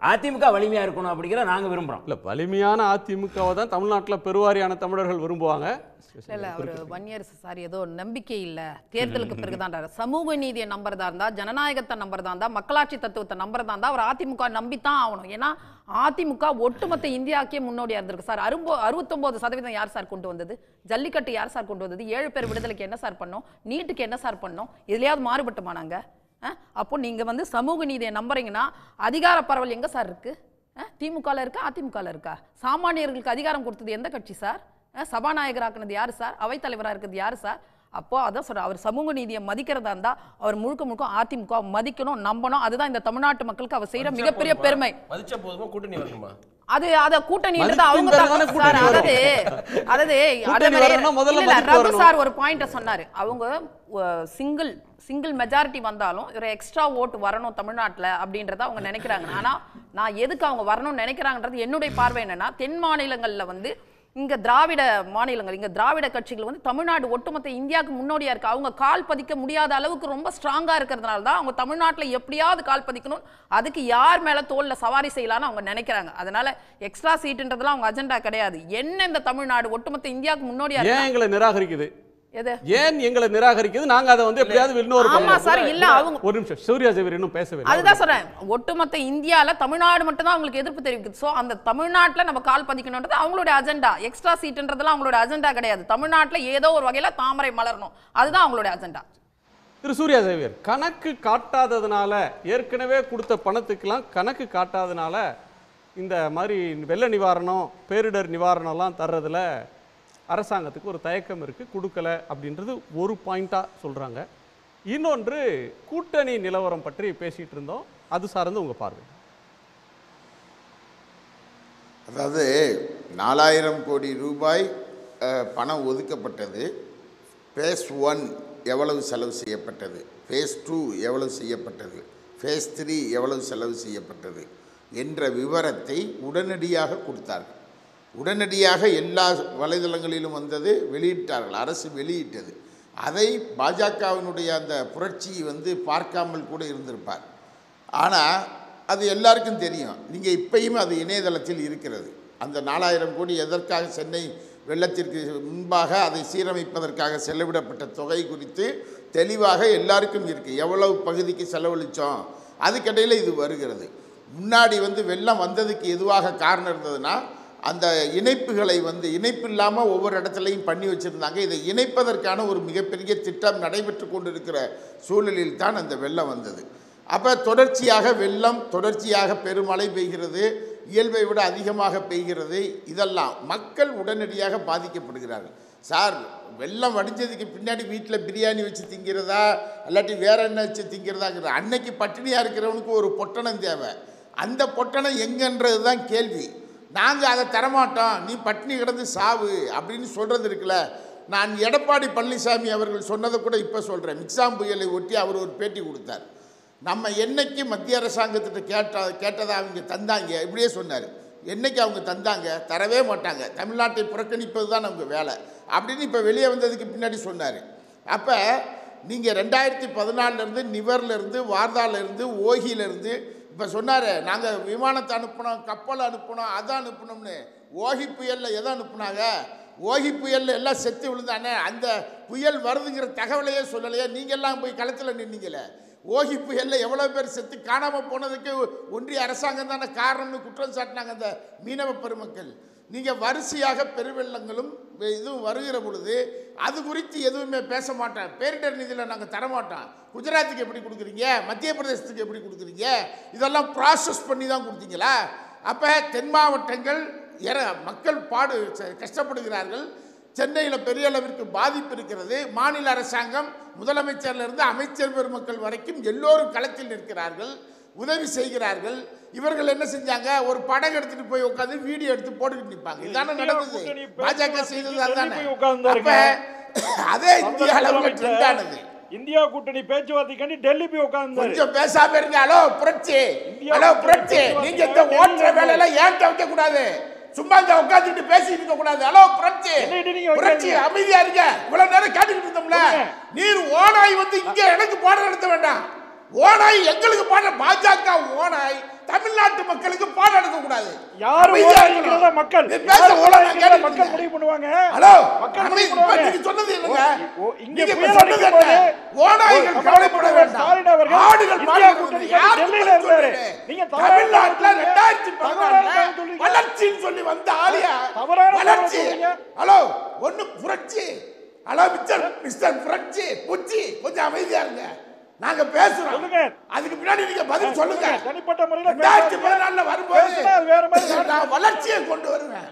அதிமுக வலிமையாக இருக்கணும் அப்படிங்கிற நாங்கள் விரும்புகிறோம் இல்லை வலிமையான அதிமுகவை தான் தமிழ்நாட்டில் பெருவாரியான தமிழர்கள் விரும்புவாங்க இல்ல இல்ல அவர் ஒன் இயர்ஸ் சார் ஏதோ நம்பிக்கை இல்ல தேர்தலுக்கு பிறகுதான் சமூக நீதியை நம்புறதா இருந்தா ஜனநாயகத்தை நம்புறதா இருந்தா மக்களாட்சி தத்துவத்தை நம்புறதா இருந்தா அவர் அதிமுக நம்பித்தான் ஆகணும் ஏன்னா அதிமுக ஒட்டுமொத்த இந்தியாக்கே முன்னோடியா இருந்திருக்கு சார் அறுபோ அறுபத்தொன்பது சதவீதம் யார் சார் கொண்டு வந்தது ஜல்லிக்கட்டு யார் சார் கொண்டு வந்தது ஏழு பேர் விடுதலைக்கு என்ன சார் பண்ணோம் நீட்டுக்கு என்ன சார் பண்ணோம் இதுலயாவது மாறுபட்டுமா நாங்க அஹ்? அப்போ நீங்க வந்து சமூக நீதியை நம்புறீங்கன்னா அதிகார பரவல் எங்க சார் இருக்கு திமுகல இருக்கா அதிமுகல இருக்கா சாமானியர்களுக்கு அதிகாரம் கொடுத்தது எந்த கட்சி சார் அஹ் சபாநாயகராக்குனது யாரு சார் அவைத்தலைவரா இருக்கிறது யாரு சார் அப்போ அதான் சொல்ற அவர் சமூக நீதியை மதிக்கிறதா இருந்தா அவர் முழுக்க முழுக்க அதிமுக மதிக்கணும் நம்பணும் அதுதான் இந்த தமிழ்நாட்டு மக்களுக்கு அவர் செய்யற மிகப்பெரிய பெருமை மதிச்சா போதுமா கூட்டணி வரணுமா அது அத கூட்டணின்றது மதிப்பின் அவங்க பேர்ல தான் தானே சார் கூட்டணி அதாவது அதாவது அதே கூட்டணி மாதிரி வரணும்னா முதல்ல இல்ல, இல்ல, மதிப்பு ரகு வரணும். சார் ஒரு பாயிண்ட சொன்னாரு அவங்க சிங்கிள் சிங்கிள் மெஜாரிட்டி வந்தாலும் ஒரு எக்ஸ்ட்ரா ஓட்டு வரணும் தமிழ்நாட்டுல அப்படின்றத அவங்க நினைக்கிறாங்க ஆனா நான் எதுக்கு அவங்க வரணும்னு நினைக்கிறாங்கன்றது என்னுடைய பார்வை என்னன்னா தென் மாநிலங்கள்ல வந்து இங்க திராவிட மாநிலங்கள் இங்க திராவிட கட்சிகள் வந்து தமிழ்நாடு ஒட்டுமொத்த இந்தியாவுக்கு முன்னோடியா இருக்கு அவங்க கால் பதிக்க முடியாத அளவுக்கு ரொம்ப ஸ்ட்ராங்கா இருக்கிறதுனால தான் அவங்க தமிழ்நாட்டுல எப்படியாவது கால் பதிக்கணும் அதுக்கு யார் மேல தோல்ல சவாரி செய்யலாம்னு அவங்க நினைக்கிறாங்க அதனால எக்ஸ்ட்ரா சீட்டுன்றதுலாம் அவங்க அஜெண்டா கிடையாது என்ன இந்த தமிழ்நாடு ஒட்டுமொத்த இந்தியாவுக்கு முன்னோடியா ஏன் இருக்கு எங்களை நிராகரிக்குது எது ஏன் எங்களை நிராகரிக்குது நாங்க அதை வந்து எப்படியாவது இன்னொரு ஆமா பக்கம் சார், இல்ல, அவங்க- ஒரு நிமிஷம் சூர்யா ஜெவர் இன்னும் பேசவே அதுதான் சொல்றேன் ஒட்டுமொத்த இந்தியால தமிழ்நாடு மட்டும் தான் அவங்களுக்கு எதிர்ப்பு தெரிவிக்குது சோ அந்த தமிழ்நாட்டுல நம்ம கால் பதிக்கணும்ன்றது அவங்களுடைய அஜெண்டா எக்ஸ்ட்ரா சீட்ன்றதெல்லாம் அவங்களோட அஜெண்டா கிடையாது தமிழ்நாட்டுல ஏதோ ஒரு வகையில தாமரை மலரணும் அதுதான் அவங்களுடைய அஜெண்டா திரு சூர்யா ஜெயவீர் கணக்கு காட்டாததுனால ஏற்கனவே கொடுத்த பணத்துக்கெல்லாம் கணக்கு காட்டாததுனால இந்த மாதிரி வெள்ள நிவாரணம் பேரிடர் நிவாரணம்லாம் தர்றதுல அரசாங்கத்துக்கு ஒரு தயக்கம் இருக்கு கொடுக்கல அப்படின்றது ஒரு பாயிண்டா சொல்றாங்க இன்னொன்று கூட்டணி நிலவரம் பற்றி பேசிட்டு இருந்தோம் அது சார்ந்து உங்க பார்வை அதாவது நாலாயிரம் கோடி ரூபாய் அஹ், பணம் ஒதுக்கப்பட்டது ஃபேஸ் ஒன் எவ்வளவு செலவு செய்யப்பட்டது ஃபேஸ் டூ எவ்வளவு செய்யப்பட்டது ஃபேஸ் த்ரீ எவ்வளவு செலவு செய்யப்பட்டது என்ற விவரத்தை உடனடியாக கொடுத்தார்கள் உடனடியாக எல்லா வலைதளங்களிலும் வந்தது வெளியிட்டார்கள் அரசு வெளியிட்டது அதை பாஜகவினுடைய அந்த புரட்சி வந்து பார்க்காமல் கூட இருந்திருப்பார் ஆனால் அது எல்லாருக்கும் தெரியும் நீங்கள் இப்பயும் அது இணையதளத்தில் இருக்கிறது அந்த நாலாயிரம் கோடி எதற்காக சென்னை வெள்ளத்திற்கு முன்பாக அதை சீரமைப்பதற்காக செலவிடப்பட்ட தொகை குறித்து தெளிவாக எல்லாருக்கும் இருக்குது எவ்வளவு பகுதிக்கு செலவழித்தோம் அதுக்கிடையில் இது வருகிறது முன்னாடி வந்து வெள்ளம் வந்ததுக்கு எதுவாக காரணம் இருந்ததுன்னா அந்த இணைப்புகளை வந்து இணைப்பு இல்லாமல் ஒவ்வொரு இடத்துலையும் பண்ணி வச்சுருந்தாங்க இதை இணைப்பதற்கான ஒரு மிகப்பெரிய திட்டம் நடைபெற்று கொண்டிருக்கிற சூழலில் தான் அந்த வெள்ளம் வந்தது அப்போ தொடர்ச்சியாக வெள்ளம் தொடர்ச்சியாக பெருமழை பெய்கிறது இயல்பை விட அதிகமாக பெய்கிறது இதெல்லாம் மக்கள் உடனடியாக பாதிக்கப்படுகிறார்கள் சார் வெள்ளம் வடிஞ்சதுக்கு பின்னாடி வீட்டில் பிரியாணி வச்சு திங்கிறதா இல்லாட்டி வேற என்ன வச்சு திங்கிறதாங்கிற அன்னைக்கு பட்டினியாக இருக்கிறவனுக்கு ஒரு பொட்டணம் தேவை அந்த பொட்டணம் எங்கன்றது தான் கேள்வி நாங்கள் அதை தரமாட்டோம் நீ பட்டினி கிடந்து சாவு அப்படின்னு சொல்கிறது இருக்குல்ல நான் எடப்பாடி பழனிசாமி அவர்கள் சொன்னதை கூட இப்போ சொல்கிறேன் மிக்சாம் புயலை ஒட்டி அவர் ஒரு பேட்டி கொடுத்தார் நம்ம என்னைக்கு மத்திய அரசாங்கத்திட்ட கேட்ட கேட்டதை அவங்க தந்தாங்க இப்படியே சொன்னார் என்னைக்கு அவங்க தந்தாங்க தரவே மாட்டாங்க தமிழ்நாட்டை புறக்கணிப்பது தான் அவங்க வேலை அப்படின்னு இப்போ வெளியே வந்ததுக்கு பின்னாடி சொன்னார் அப்போ நீங்கள் ரெண்டாயிரத்தி பதினாலிருந்து நிவர்லேருந்து வார்தாலேருந்து ஓகியிலேருந்து இப்போ சொன்னார் நாங்கள் விமானத்தை அனுப்பினோம் கப்பல் அனுப்பினோம் அதை அனுப்பினோம்னு ஓகி புயலில் எதை அனுப்புனாங்க ஓகி புயலில் எல்லாம் செத்து விழுந்தானே அந்த புயல் வருதுங்கிற தகவலையே சொல்லலையே நீங்கள்லாம் போய் களத்தில் நின்னீங்களே ஓகி புயலில் எவ்வளோ பேர் செத்து காணாமல் போனதுக்கு ஒன்றிய அரசாங்கம் தானே காரணம்னு குற்றம் சாட்டினாங்க அந்த மீனவ பெருமக்கள் நீங்கள் வரிசையாக பெருவெள்ளங்களும் இதுவும் வருகிற பொழுது அது குறித்து எதுவுமே பேச மாட்டேன் பேரிடர் நிதியில் நாங்கள் தரமாட்டோம் குஜராத்துக்கு எப்படி கொடுக்குறீங்க மத்திய பிரதேசத்துக்கு எப்படி கொடுக்குறீங்க இதெல்லாம் ப்ராசஸ் பண்ணி தான் கொடுத்தீங்களா அப்போ தென் மாவட்டங்கள் எற மக்கள் பாடு ச- கஷ்டப்படுகிறார்கள் சென்னையில் பெரிய அளவிற்கு பாதிப்பு இருக்கிறது மாநில அரசாங்கம் முதலமைச்சர்ல இருந்து அமைச்சர் பெருமக்கள் வரைக்கும் எல்லோரும் களத்தில் நிற்கிறார்கள் உதவி செய்கிறார்கள் இவர்கள் என்ன செஞ்சாங்க ஒரு படகு எடுத்துட்டு போய் உட்காந்து வீடியோ எடுத்து போட்டுக்கிட்டு நிற்பாங்க இதானே நடந்தது கூட்டணி பாஜக செய்தது டெல்லி அதுதானே போய் உட்கார்ந்தாருங்க. அப்ப அதே இந்திய அளவில் ட்ரெண்ட் ஆனது இந்தியா கூட்டணி பேச்சுவார்த்தைக்காண்டி டெல்லி போய் உட்கார்ந்தாரு கொஞ்சம் பேசாம இருங்க ஹலோ புரட்சி இந்தியா ஹலோ கூட்டணி புரட்சி பேச்சுவார்த்தை நீங்க இந்த ஓட்டுற வேலையெல்லாம் ஏன் வைக்க கூடாது சும்மா இங்க உட்காந்துட்டு பேசிட்டு இருக்க கூடாது ஹலோ புரட்சி என்னைட்டு நீங்க புரட்சி வைக்காதீங்க. அமைதியா இருங்க இவ்வளவு நேரம் கேட்டுக்கிட்டு இருந்தோம்ல சொல்லுங்க. நீர் ஓனாய் வந்து இங்க எனக்கு பாடம் நடத்த வேண்டாம் ஓனாய் எங்களுக்கு பாடம் பாஜக ஓனாய் தமிழ்நாட்டு மக்களுக்கு பாடம் எடுக்க கூடாது யாரு அமைதியா ஓடாங்கிறத இருக்கணும். மக்கள் நீ பேச யாரு ஒழுங்கா ஓடாங்கிறத கேட்டுட்டு மக்கள் இருக்க. முடிவு பண்ணுவாங்க ஹலோ மக்கள் அமை- முடிவு இப்ப பண்ணுவாங்க நீங்க சொன்னது என்னங்க ஓ, இங்க நீங்க இப்ப புயல் சொன்னது அடிக்கும் என்ன? போது ஓநாய்கள் ஒரு கவலைப்பட முதலமைச்சர் வேண்டாம் ஸ்டாலின் அவர்கள் ஆடுகள் இந்தியா மாடுகள் கூட்டணி யாருக்கு டெல்லியில பதில் இருந்தாரு. சொல்றீங்க? நீங்க தவறான தமிழ்நாட்டுல தகவல் ரெண்டாயிரத்தி தவறான பதினாலுல தகவல் சொல்றீங்க. வளர்ச்சின்னு சொல்லி வந்த ஆளியா தவறான தகவல் வளர்ச்சி சொல்றீங்க. ஹலோ ஒண்ணு புரட்சி ஹலோ மிஸ்டர் மிஸ்டர் புரட்சி புச்சி கொஞ்சம் அமைதியா இருங்க நாங்க பேசுறோம் சொல்லுங்க. அதுக்கு பின்னாடி நீங்க பதில் சொல்லுங்க சொல்லுங்க. தனிப்பட்ட முறையில ரெண்டாயிரத்தி பேசாதீங்க. பதினாலுல வரும்போது பேசினா அது வேற மாதிரி நாடு நான் வளர்ச்சியை கொண்டு வருவேன்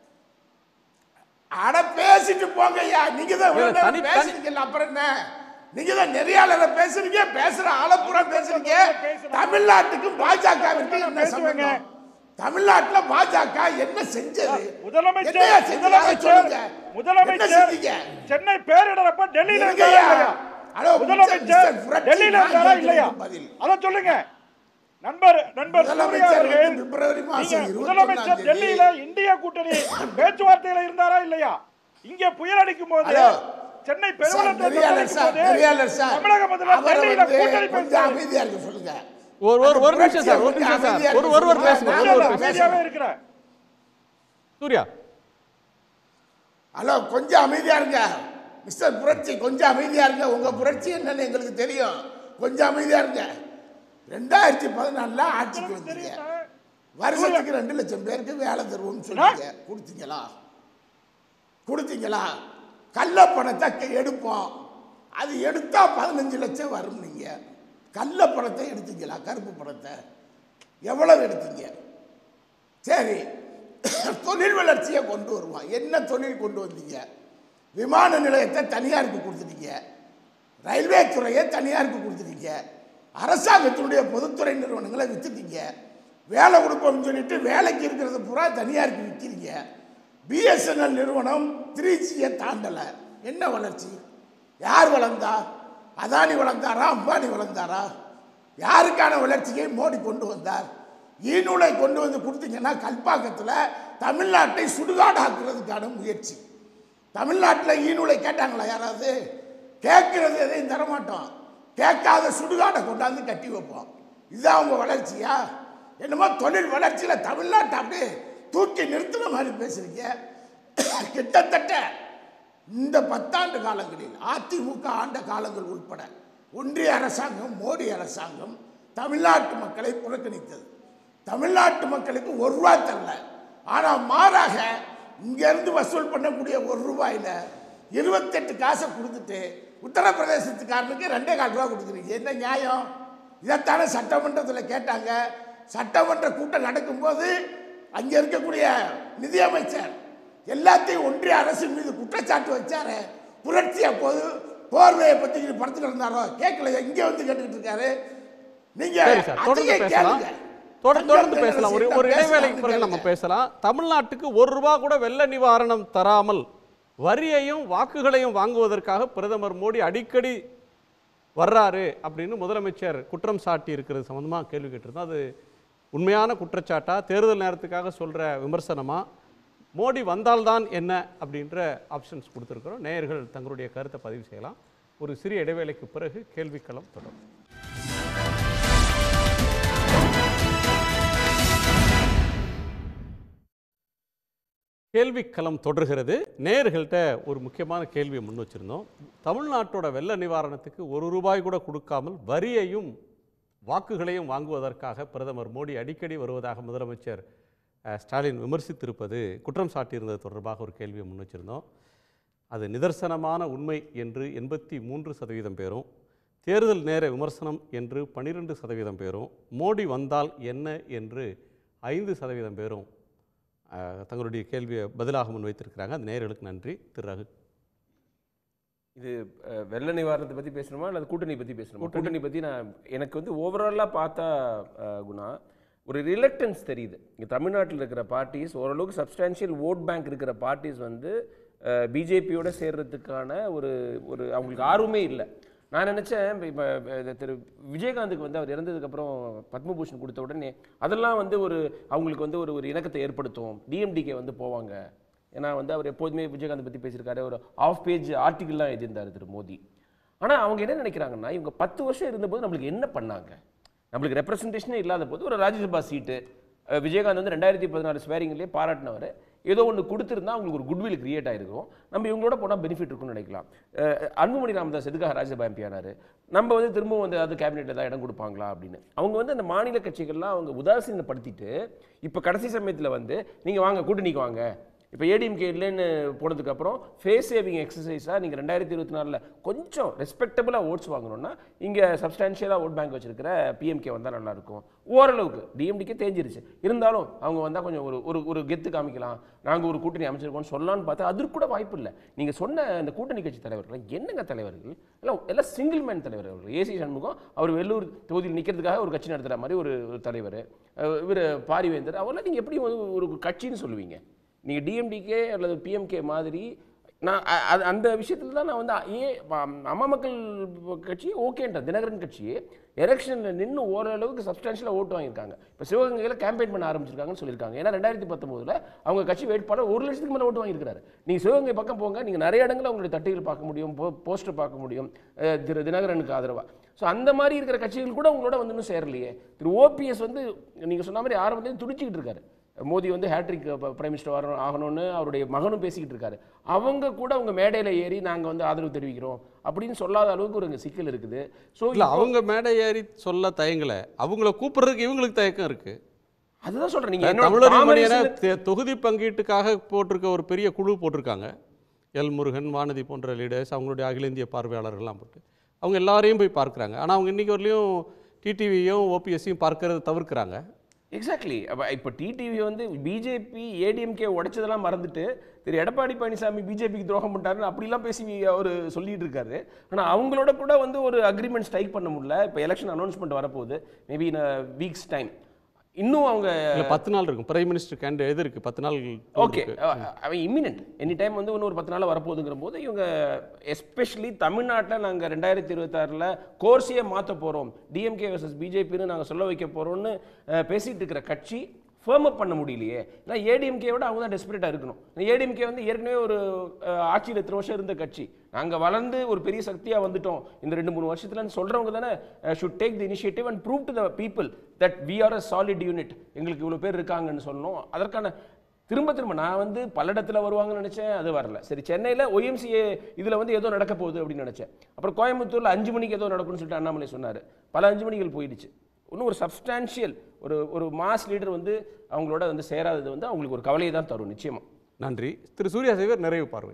அட பேசிட்டு போங்க ஐயா நீங்க தான் இவ்வளவு இல்ல, தனி- நேரம் பேசுறீங்கல்ல அப்புறம் என்ன நீங்க தான் நெறியாளரை பேசுறீங்க பேசுற ஆலப்புறா பேசுறீங்க தமிழ்நாட்டுக்கும் பாஜகவிற்கு என்ன சம்பந்தம் தமிழ்நாட்டுல பாஜக என்ன செஞ்சது முதலமைச்சர் என்னையா செஞ்சது? அதை சொல்லுங்க. முதலமைச்சர் என்ன முதலமைச்சர் செஞ்சீங்க? சென்னை பேரிடறப்ப டெல்லியில இருங்க இருந்தாரா ஐயா. இல்லையா ஹலோ, முதலமைச்சர் மிஸ்டர் புரட்சி, டெல்லியில நான் இருந்தாரா இல்லையா கேட்கிறதுக்கு பதில். அத சொல்லுங்க நண்பர் நண்பர் சூர்யா முதலமைச்சர் அவர்கள் வந்து பிப்ரவரி மாசம் நீங்க 21 முதலமைச்சர் தேதி டெல்லியில இந்தியா கூட்டணி பேச்சுவார்த்தையில இருந்தாரா இல்லையா இங்க புயல் அடிக்கும் போது ஹலோ. சென்னை சார், பெருவெள்ளத்தை நெறியாளர் சார், தத்தளிக்கும் போது நெறியாளர் சார், தமிழக முதல்வர் அவரை டெல்லியில வந்து கூட்டணி கொஞ்சம் பேசுறாரு அமைதியா இருக்க சொல்லுங்க ஒரு ஒரு ஒரு நிமிஷம் சார் ஒரு புரட்சியை நிமிஷம் சார் அமைதியா ஒரு இருக்க ஒருவர் சொல்லுங்க. பேசுங்க நான் ஒருவர் சொல்றேன். பேசுங்க அமைதியாவே இருக்கிற சூர்யா ஹலோ கொஞ்சம் அமைதியா இருங்க மிஸ்டர் புரட்சி கொஞ்சம் அமைதியா இருங்க உங்க புரட்சி என்னன்னு எங்களுக்கு தெரியும் கொஞ்சம் அமைதியா இருங்க ரெண்டாயிரத்தி பதினாலுல ஆட்சிக்கு வந்தீங்க வருஷத்துக்கு ரெண்டு லட்சம் பேருக்கு வேலை தருவோம்னு சொன்னீங்க கொடுத்தீங்களா கொடுத்தீங்களா கள்ள பணத்தை க- எடுப்போம் அது எடுத்தா பதினஞ்சு லட்சம் வரும் நீங்க கள்ள பணத்தை எடுத்தீங்களா கருப்பு பணத்தை எவ்வளவு எடுத்தீங்க சரி தொழில் வளர்ச்சியை கொண்டு வருவோம் என்ன தொழில் கொண்டு வந்தீங்க விமான நிலையத்தை தனியாருக்கு கொடுத்துட்டீங்க ரயில்வே துறையை தனியாருக்கு கொடுத்துட்டீங்க அரசாங்கத்தினுடைய பொதுத்துறை நிறுவனங்களை வித்துட்டீங்க வேலை கொடுப்போம்னு சொல்லிட்டு வேலைக்கு இருக்கிறது பூரா தனியாருக்கு விற்கிறீங்க பிஎஸ்என்எல் நிறுவனம் த்ரீ ஜியை தாண்டலை என்ன வளர்ச்சி யார் வளர்ந்தா அதானி வளர்ந்தாரா அம்பானி வளர்ந்தாரா யாருக்கான வளர்ச்சியை மோடி கொண்டு வந்தார் ஈநூலை கொண்டு வந்து கொடுத்தீங்கன்னா கல்பாக்கத்தில் தமிழ்நாட்டை சுடுகாடாக்குறதுக்கான முயற்சி தமிழ்நாட்டில் ஈநூலை கேட்டாங்களா யாராவது கேட்கறது எதையும் தரமாட்டோம் கேட்காத சுடுகாடை கொண்டாந்து கட்டி வைப்போம் இதுதான் அவங்க வளர்ச்சியா என்னமோ தொழில் வளர்ச்சியில் தமிழ்நாட்டை அப்படியே தூக்கி நிறுத்தின மாதிரி பேசுறீங்க கிட்டத்தட்ட இந்த பத்தாண்டு காலங்களில் அதிமுக ஆண்ட காலங்கள் உட்பட ஒன்றிய அரசாங்கம் மோடி அரசாங்கம் தமிழ்நாட்டு மக்களை புறக்கணித்தது தமிழ்நாட்டு மக்களுக்கு ஒரு ரூபாய் தரல ஆனால் மாறாக இங்கேருந்து வசூல் பண்ணக்கூடிய ஒரு ரூபாயில் இருபத்தெட்டு காசை கொடுத்துட்டு உத்தரப்பிரதேசத்துக்காரனுக்கு ரெண்டே கால் ரூபா கொடுக்குறீங்க என்ன நியாயம் இதைத்தானே சட்டமன்றத்தில் கேட்டாங்க சட்டமன்ற கூட்டம் நடக்கும்போது அங்கே இருக்கக்கூடிய நிதியமைச்சர் எல்லாத்தையும் ஒன்றிய அரசின் மீது குற்றச்சாட்டு வச்சாரு புரட்சி அப்போது போர்வையை பத்தி படத்துல இருந்தாரோ கேட்கல இங்க வந்து கேட்டுக்கிட்டு இருக்காரு நீங்க சரி சார் தொடர்ந்து அதையே பேசலாம் கேளுங்க. தொடர்ந்து தொடர்ந்து தங்கம் பேசலாம் ஒரு தென்னரசு ஒரு என்ன இடைவேளைக்கு பேசுறாருன்னு பிறகு நம்ம கேளுங்க. பேசலாம் தமிழ்நாட்டுக்கு ஒரு ரூபா கூட வெள்ள நிவாரணம் தராமல் வரியையும் வாக்குகளையும் வாங்குவதற்காக பிரதமர் மோடி அடிக்கடி வர்றாரு அப்படின்னு முதலமைச்சர் குற்றம் சாட்டி இருக்கிறது சம்பந்தமா கேள்வி கேட்டிருந்தோம் அது உண்மையான குற்றச்சாட்டா தேர்தல் நேரத்துக்காக சொல்ற விமர்சனமா மோடி வந்தால்தான் என்ன அப்படின்ற ஆப்ஷன்ஸ் கொடுத்துருக்குறோம் நேயர்கள் தங்களுடைய கருத்தை பதிவு செய்யலாம் ஒரு சிறிய இடைவேளைக்கு பிறகு கேள்விக்களம் தொடரும் கேள்விக்களம் தொடர்கிறது நேயர்கள்ட்ட ஒரு முக்கியமான கேள்வியை முன் வச்சிருந்தோம் தமிழ்நாட்டோட வெள்ள நிவாரணத்துக்கு ஒரு ரூபாய் கூட கொடுக்காமல் வரியையும் வாக்குகளையும் வாங்குவதற்காக பிரதமர் மோடி அடிக்கடி வருவதாக முதலமைச்சர் அஹ், ஸ்டாலின் விமர்சித்திருப்பது குற்றம் சாட்டியிருந்தது தொடர்பாக ஒரு கேள்வியை முன் வச்சிருந்தோம் அது நிதர்சனமான உண்மை என்று எண்பத்தி மூன்று சதவீதம் பேரும் தேர்தல் நேர விமர்சனம் என்று பன்னிரெண்டு சதவீதம் பேரும் மோடி வந்தால் என்ன என்று ஐந்து சதவீதம் பேரும் அஹ், தங்களுடைய கேள்வியை பதிலாக முன்வைத்திருக்கிறாங்க அந்த நேயர்களுக்கு நன்றி திரு ரகு இது அஹ், வெள்ள நிவாரணத்தை பற்றி பேசணுமா அல்லது கூட்டணி பற்றி பேசணுமா கூட்டணி பற்றி நான் எனக்கு வந்து ஓவராலாக பார்த்தா அஹ், குணா ஒரு ரிலக்டன்ஸ் தெரியுது இங்கே தமிழ்நாட்டில் இருக்கிற பார்ட்டிஸ் ஓரளவுக்கு சப்ஸ்டான்ஷியல் ஓட் பேங்க் இருக்கிற பார்ட்டிஸ் வந்து பிஜேபியோட சேர்றதுக்கான ஒரு ஒரு அவங்களுக்கு ஆர்வமே இல்லை நான் நினச்சேன் இப்போ திரு விஜயகாந்துக்கு வந்து அவர் இறந்ததுக்கப்புறம் பத்மபூஷன் கொடுத்த உடனே அதெல்லாம் வந்து ஒரு அவங்களுக்கு வந்து ஒரு ஒரு இணக்கத்தை ஏற்படுத்தும் டிஎம்டிகே வந்து போவாங்க ஏன்னா வந்து அவர் எப்போதுமே விஜயகாந்த் பற்றி பேசியிருக்காரு ஒரு ஆஃப் பேஜ் ஆர்டிகிள்லாம் எழுதியிருந்தார் திரு மோடி ஆனால் அவங்க என்ன நினைக்கிறாங்கன்னா இவங்க பத்து வருஷம் இருந்தபோது நம்மளுக்கு என்ன பண்ணாங்க நம்மளுக்கு ரெப்ரசன்டேஷனே இல்லாத போது ஒரு ராஜ்யசபா சீட்டு அஹ், விஜயகாந்த் வந்து ரெண்டாயிரத்தி பதினாறு ஸ்வேரிங்லேயே பாராட்டினவர் ஏதோ ஒன்று கொடுத்துருந்தா அவங்களுக்கு ஒரு குட்வில் கிரியேட் ஆயிருக்கும் நம்ம இவங்களோட போனால் பெனிஃபிட் இருக்கும்னு நினைக்கலாம் அஹ், அன்புமணி ராமதாஸ் எதுக்காக ராஜ்யசபா எம்பி ஆனாரு நம்ம வந்து திரும்பவும் வந்து அது கேபினெட் ஏதாவது இடம் கொடுப்பாங்களா அப்படின்னு அவங்க வந்து அந்த மாநில கட்சிகள்லாம் அவங்க உதாசீனப்படுத்திட்டு இப்போ கடைசி சமயத்தில் வந்து நீங்கள் வாங்க கூட்டணிக்கு வாங்க இப்போ ஏடிஎம்கே இல்லைன்னு போனதுக்கப்புறம் ஃபேஸ் சேவிங் எக்ஸசைஸாக நீங்கள் ரெண்டாயிரத்தி இருபத்தி நாலில் கொஞ்சம் ரெஸ்பெக்டபுளாக ஓட்ஸ் வாங்கணும்னா இங்கே சப்ஸ்டான்ஷியலாக ஓட் பேங்க் வச்சிருக்கிற பிஎம்கே வந்தால் நல்லாயிருக்கும் ஓரளவுக்கு டிஎம்டிக்கே தேஞ்சிருச்சு இருந்தாலும் அவங்க வந்தால் கொஞ்சம் ஒரு ஒரு ஒரு கெத்து காமிக்கலாம் நாங்கள் ஒரு கூட்டணி அமைச்சிருக்கோம்னு சொல்லலாம்னு பார்த்தா அதற்கு கூட வாய்ப்பு இல்லை நீங்கள் சொன்ன இந்த கூட்டணி கட்சி தலைவர்கள் என்னங்க தலைவர்கள் எல்லாம் எல்லாம் சிங்கிள் மேன் தலைவர்கள் ஏசி சண்முகம் அவர் வெள்ளூர் தொகுதியில் நிற்கிறதுக்காக ஒரு கட்சி நடத்துகிற மாதிரி ஒரு ஒரு தலைவர் இவர் பாரிவேந்தர் அவரெல்லாம் நீங்கள் எப்படி வந்து ஒரு கட்சின்னு சொல்லுவீங்க நீங்கள் டிஎம்டிகே அல்லது பிஎம்கே மாதிரி நான் அ- அது அந்த விஷயத்தில் தான் நான் வந்து ஏ அம்- அம்மா மக்கள் கட்சி ஓகேன்ற தினகரன் கட்சி எலெக்ஷனில் நின்று ஓரளவுக்கு சப்ஸ்டான்ஷியலாக ஓட்டு வாங்கியிருக்காங்க இப்போ சிவகங்கையில் கேம்பெயின் பண்ண ஆரம்பிச்சிருக்காங்கன்னு சொல்லியிருக்காங்க ஏன்னா ரெண்டாயிரத்தி பத்தொம்போதில் அவங்க கட்சி வேட்பாளர் ஒரு லட்சத்துக்கு மேலே ஓட்டு வாங்கியிருக்காரு நீங்கள் சிவகங்கை பக்கம் போங்க நீங்கள் நிறைய இடங்களில் அவங்களுடைய தட்டுகள் பார்க்க முடியும் போ போஸ்டர் பார்க்க முடியும் அஹ் திரு தினகரனுக்கு ஆதரவாக ஸோ அந்த மாதிரி இருக்கிற கட்சிகள் கூட உங்களோட வந்து இன்னும் சேரலையே திரு ஓபிஎஸ் வந்து நீங்கள் சொன்ன மாதிரி ஆரம்பத்தையும் துடிச்சிக்கிட்டு இருக்காரு மோடி வந்து ஹேட்ரிக் பிரைம் மினிஸ்டர் வரணும் ஆகணும்னு அவருடைய மகனும் பேசிக்கிட்டு இருக்காரு அவங்க கூட அவங்க மேடையில் ஏறி நாங்கள் வந்து ஆதரவு தெரிவிக்கிறோம் அப்படின்னு சொல்லாத அளவுக்கு ஒரு சிக்கல் இருக்குது ஸோ இல்லை அவங்க மேடை ஏறி சொல்ல தயங்கலை அவங்கள கூப்பிடுறதுக்கு இவங்களுக்கு தயக்கம் இருக்கு அதுதான் சொல்கிறேன் நீங்கள் தமிழர் என்னோட மணியனை comparison- தெ- தொகுதி பங்கீட்டுக்காக போட்டிருக்க ஒரு பெரிய குழு போட்டிருக்காங்க எல் முருகன் வானதி போன்ற லீடர்ஸ் அவங்களுடைய அகில இந்திய பார்வையாளர்கள்லாம் போட்டு அவங்க எல்லாரையும் போய் பார்க்குறாங்க ஆனால் அவங்க இன்னைக்கு வரலையும் டிடிவியும் ஓபிஎஸ்சியும் பார்க்கறது தவிர்க்கிறாங்க எக்ஸாக்ட்லி இப்போ டிடிவி வந்து பிஜேபி ஏடிஎம்கே உடைச்சதெல்லாம் மறந்துட்டு திரு எடப்பாடி பழனிசாமி பிஜேபிக்கு துரோகம் பண்ணிட்டாருன்னு அப்படிலாம் பேசி அவர் சொல்லிட்டு இருக்காரு ஆனால் அவங்களோட கூட வந்து ஒரு அக்ரிமெண்ட் ஸ்ட்ரைக் பண்ண முடியல இப்போ எலெக்ஷன் அனௌன்ஸ்மெண்ட் வரப்போகுது மேபி இன் வீக்ஸ் டைம் இன்னும் அவங்க இல்லை பத்து நாள் இருக்கும் பிரைம் மினிஸ்டர் கேண்ட் எது இருக்குது பத்து நாள் tour ஓகே இருக்கு. அவன் இம்மினன்ட் எனி டைம் வந்து இன்னும் ஒரு பத்து நாள் வரப்போகுதுங்கிற போது இவங்க எஸ்பெஷலி தமிழ்நாட்டில் நாங்கள் ரெண்டாயிரத்தி இருபத்தாறில் கோர்ஸையே மாற்ற போகிறோம் டிஎம்கே வர்சஸ் பிஜேபின்னு நாங்கள் சொல்ல வைக்க போகிறோம்னு பேசிகிட்டு இருக்கிற கட்சி ஃபேர்ம் அப் பண்ண முடியலையே ஏன்னா ஏடிஎம்கே விட அவங்க தான் டெஸ்பரேட்டாக இருக்கணும் ஏடிஎம்கே வந்து ஏற்கனவே ஒரு அஹ், ஆட்சியில் எத்தனை வருஷம் இருந்த கட்சி நாங்கள் வளர்ந்து ஒரு பெரிய சக்தியாக வந்துட்டோம் இந்த ரெண்டு மூணு வருஷத்துலன்னு சொல்கிறவங்க தானே should take the initiative and prove to the people that we are a solid unit எங்களுக்கு இவ்வளோ பேர் இருக்காங்கன்னு சொல்லணும் அதற்கான திரும்ப திரும்ப நான் வந்து பல்லடத்தில் வருவாங்கன்னு நினச்சேன் அது வரல சரி சென்னையில் ஒய்எம்சிஏ இதில் வந்து ஏதோ நடக்க போகுது அப்படின்னு நினச்சேன் அப்புறம் கோயம்புத்தூரில் அஞ்சு மணிக்கு ஏதோ நடக்கும்னு சொல்லிட்டு அண்ணாமலை சொன்னார் பல அஞ்சு மணிகள் போயிடுச்சு இன்னும் ஒரு சப்ஸ்டான்ஷியல் ஒரு ஒரு மாஸ் லீடர் வந்து அவங்களோட வந்து சேராதது வந்து அவங்களுக்கு ஒரு கவலையை தான் தரும் நிச்சயமா நன்றி திரு சூர்யா சேவர் நிறைவு பார்வை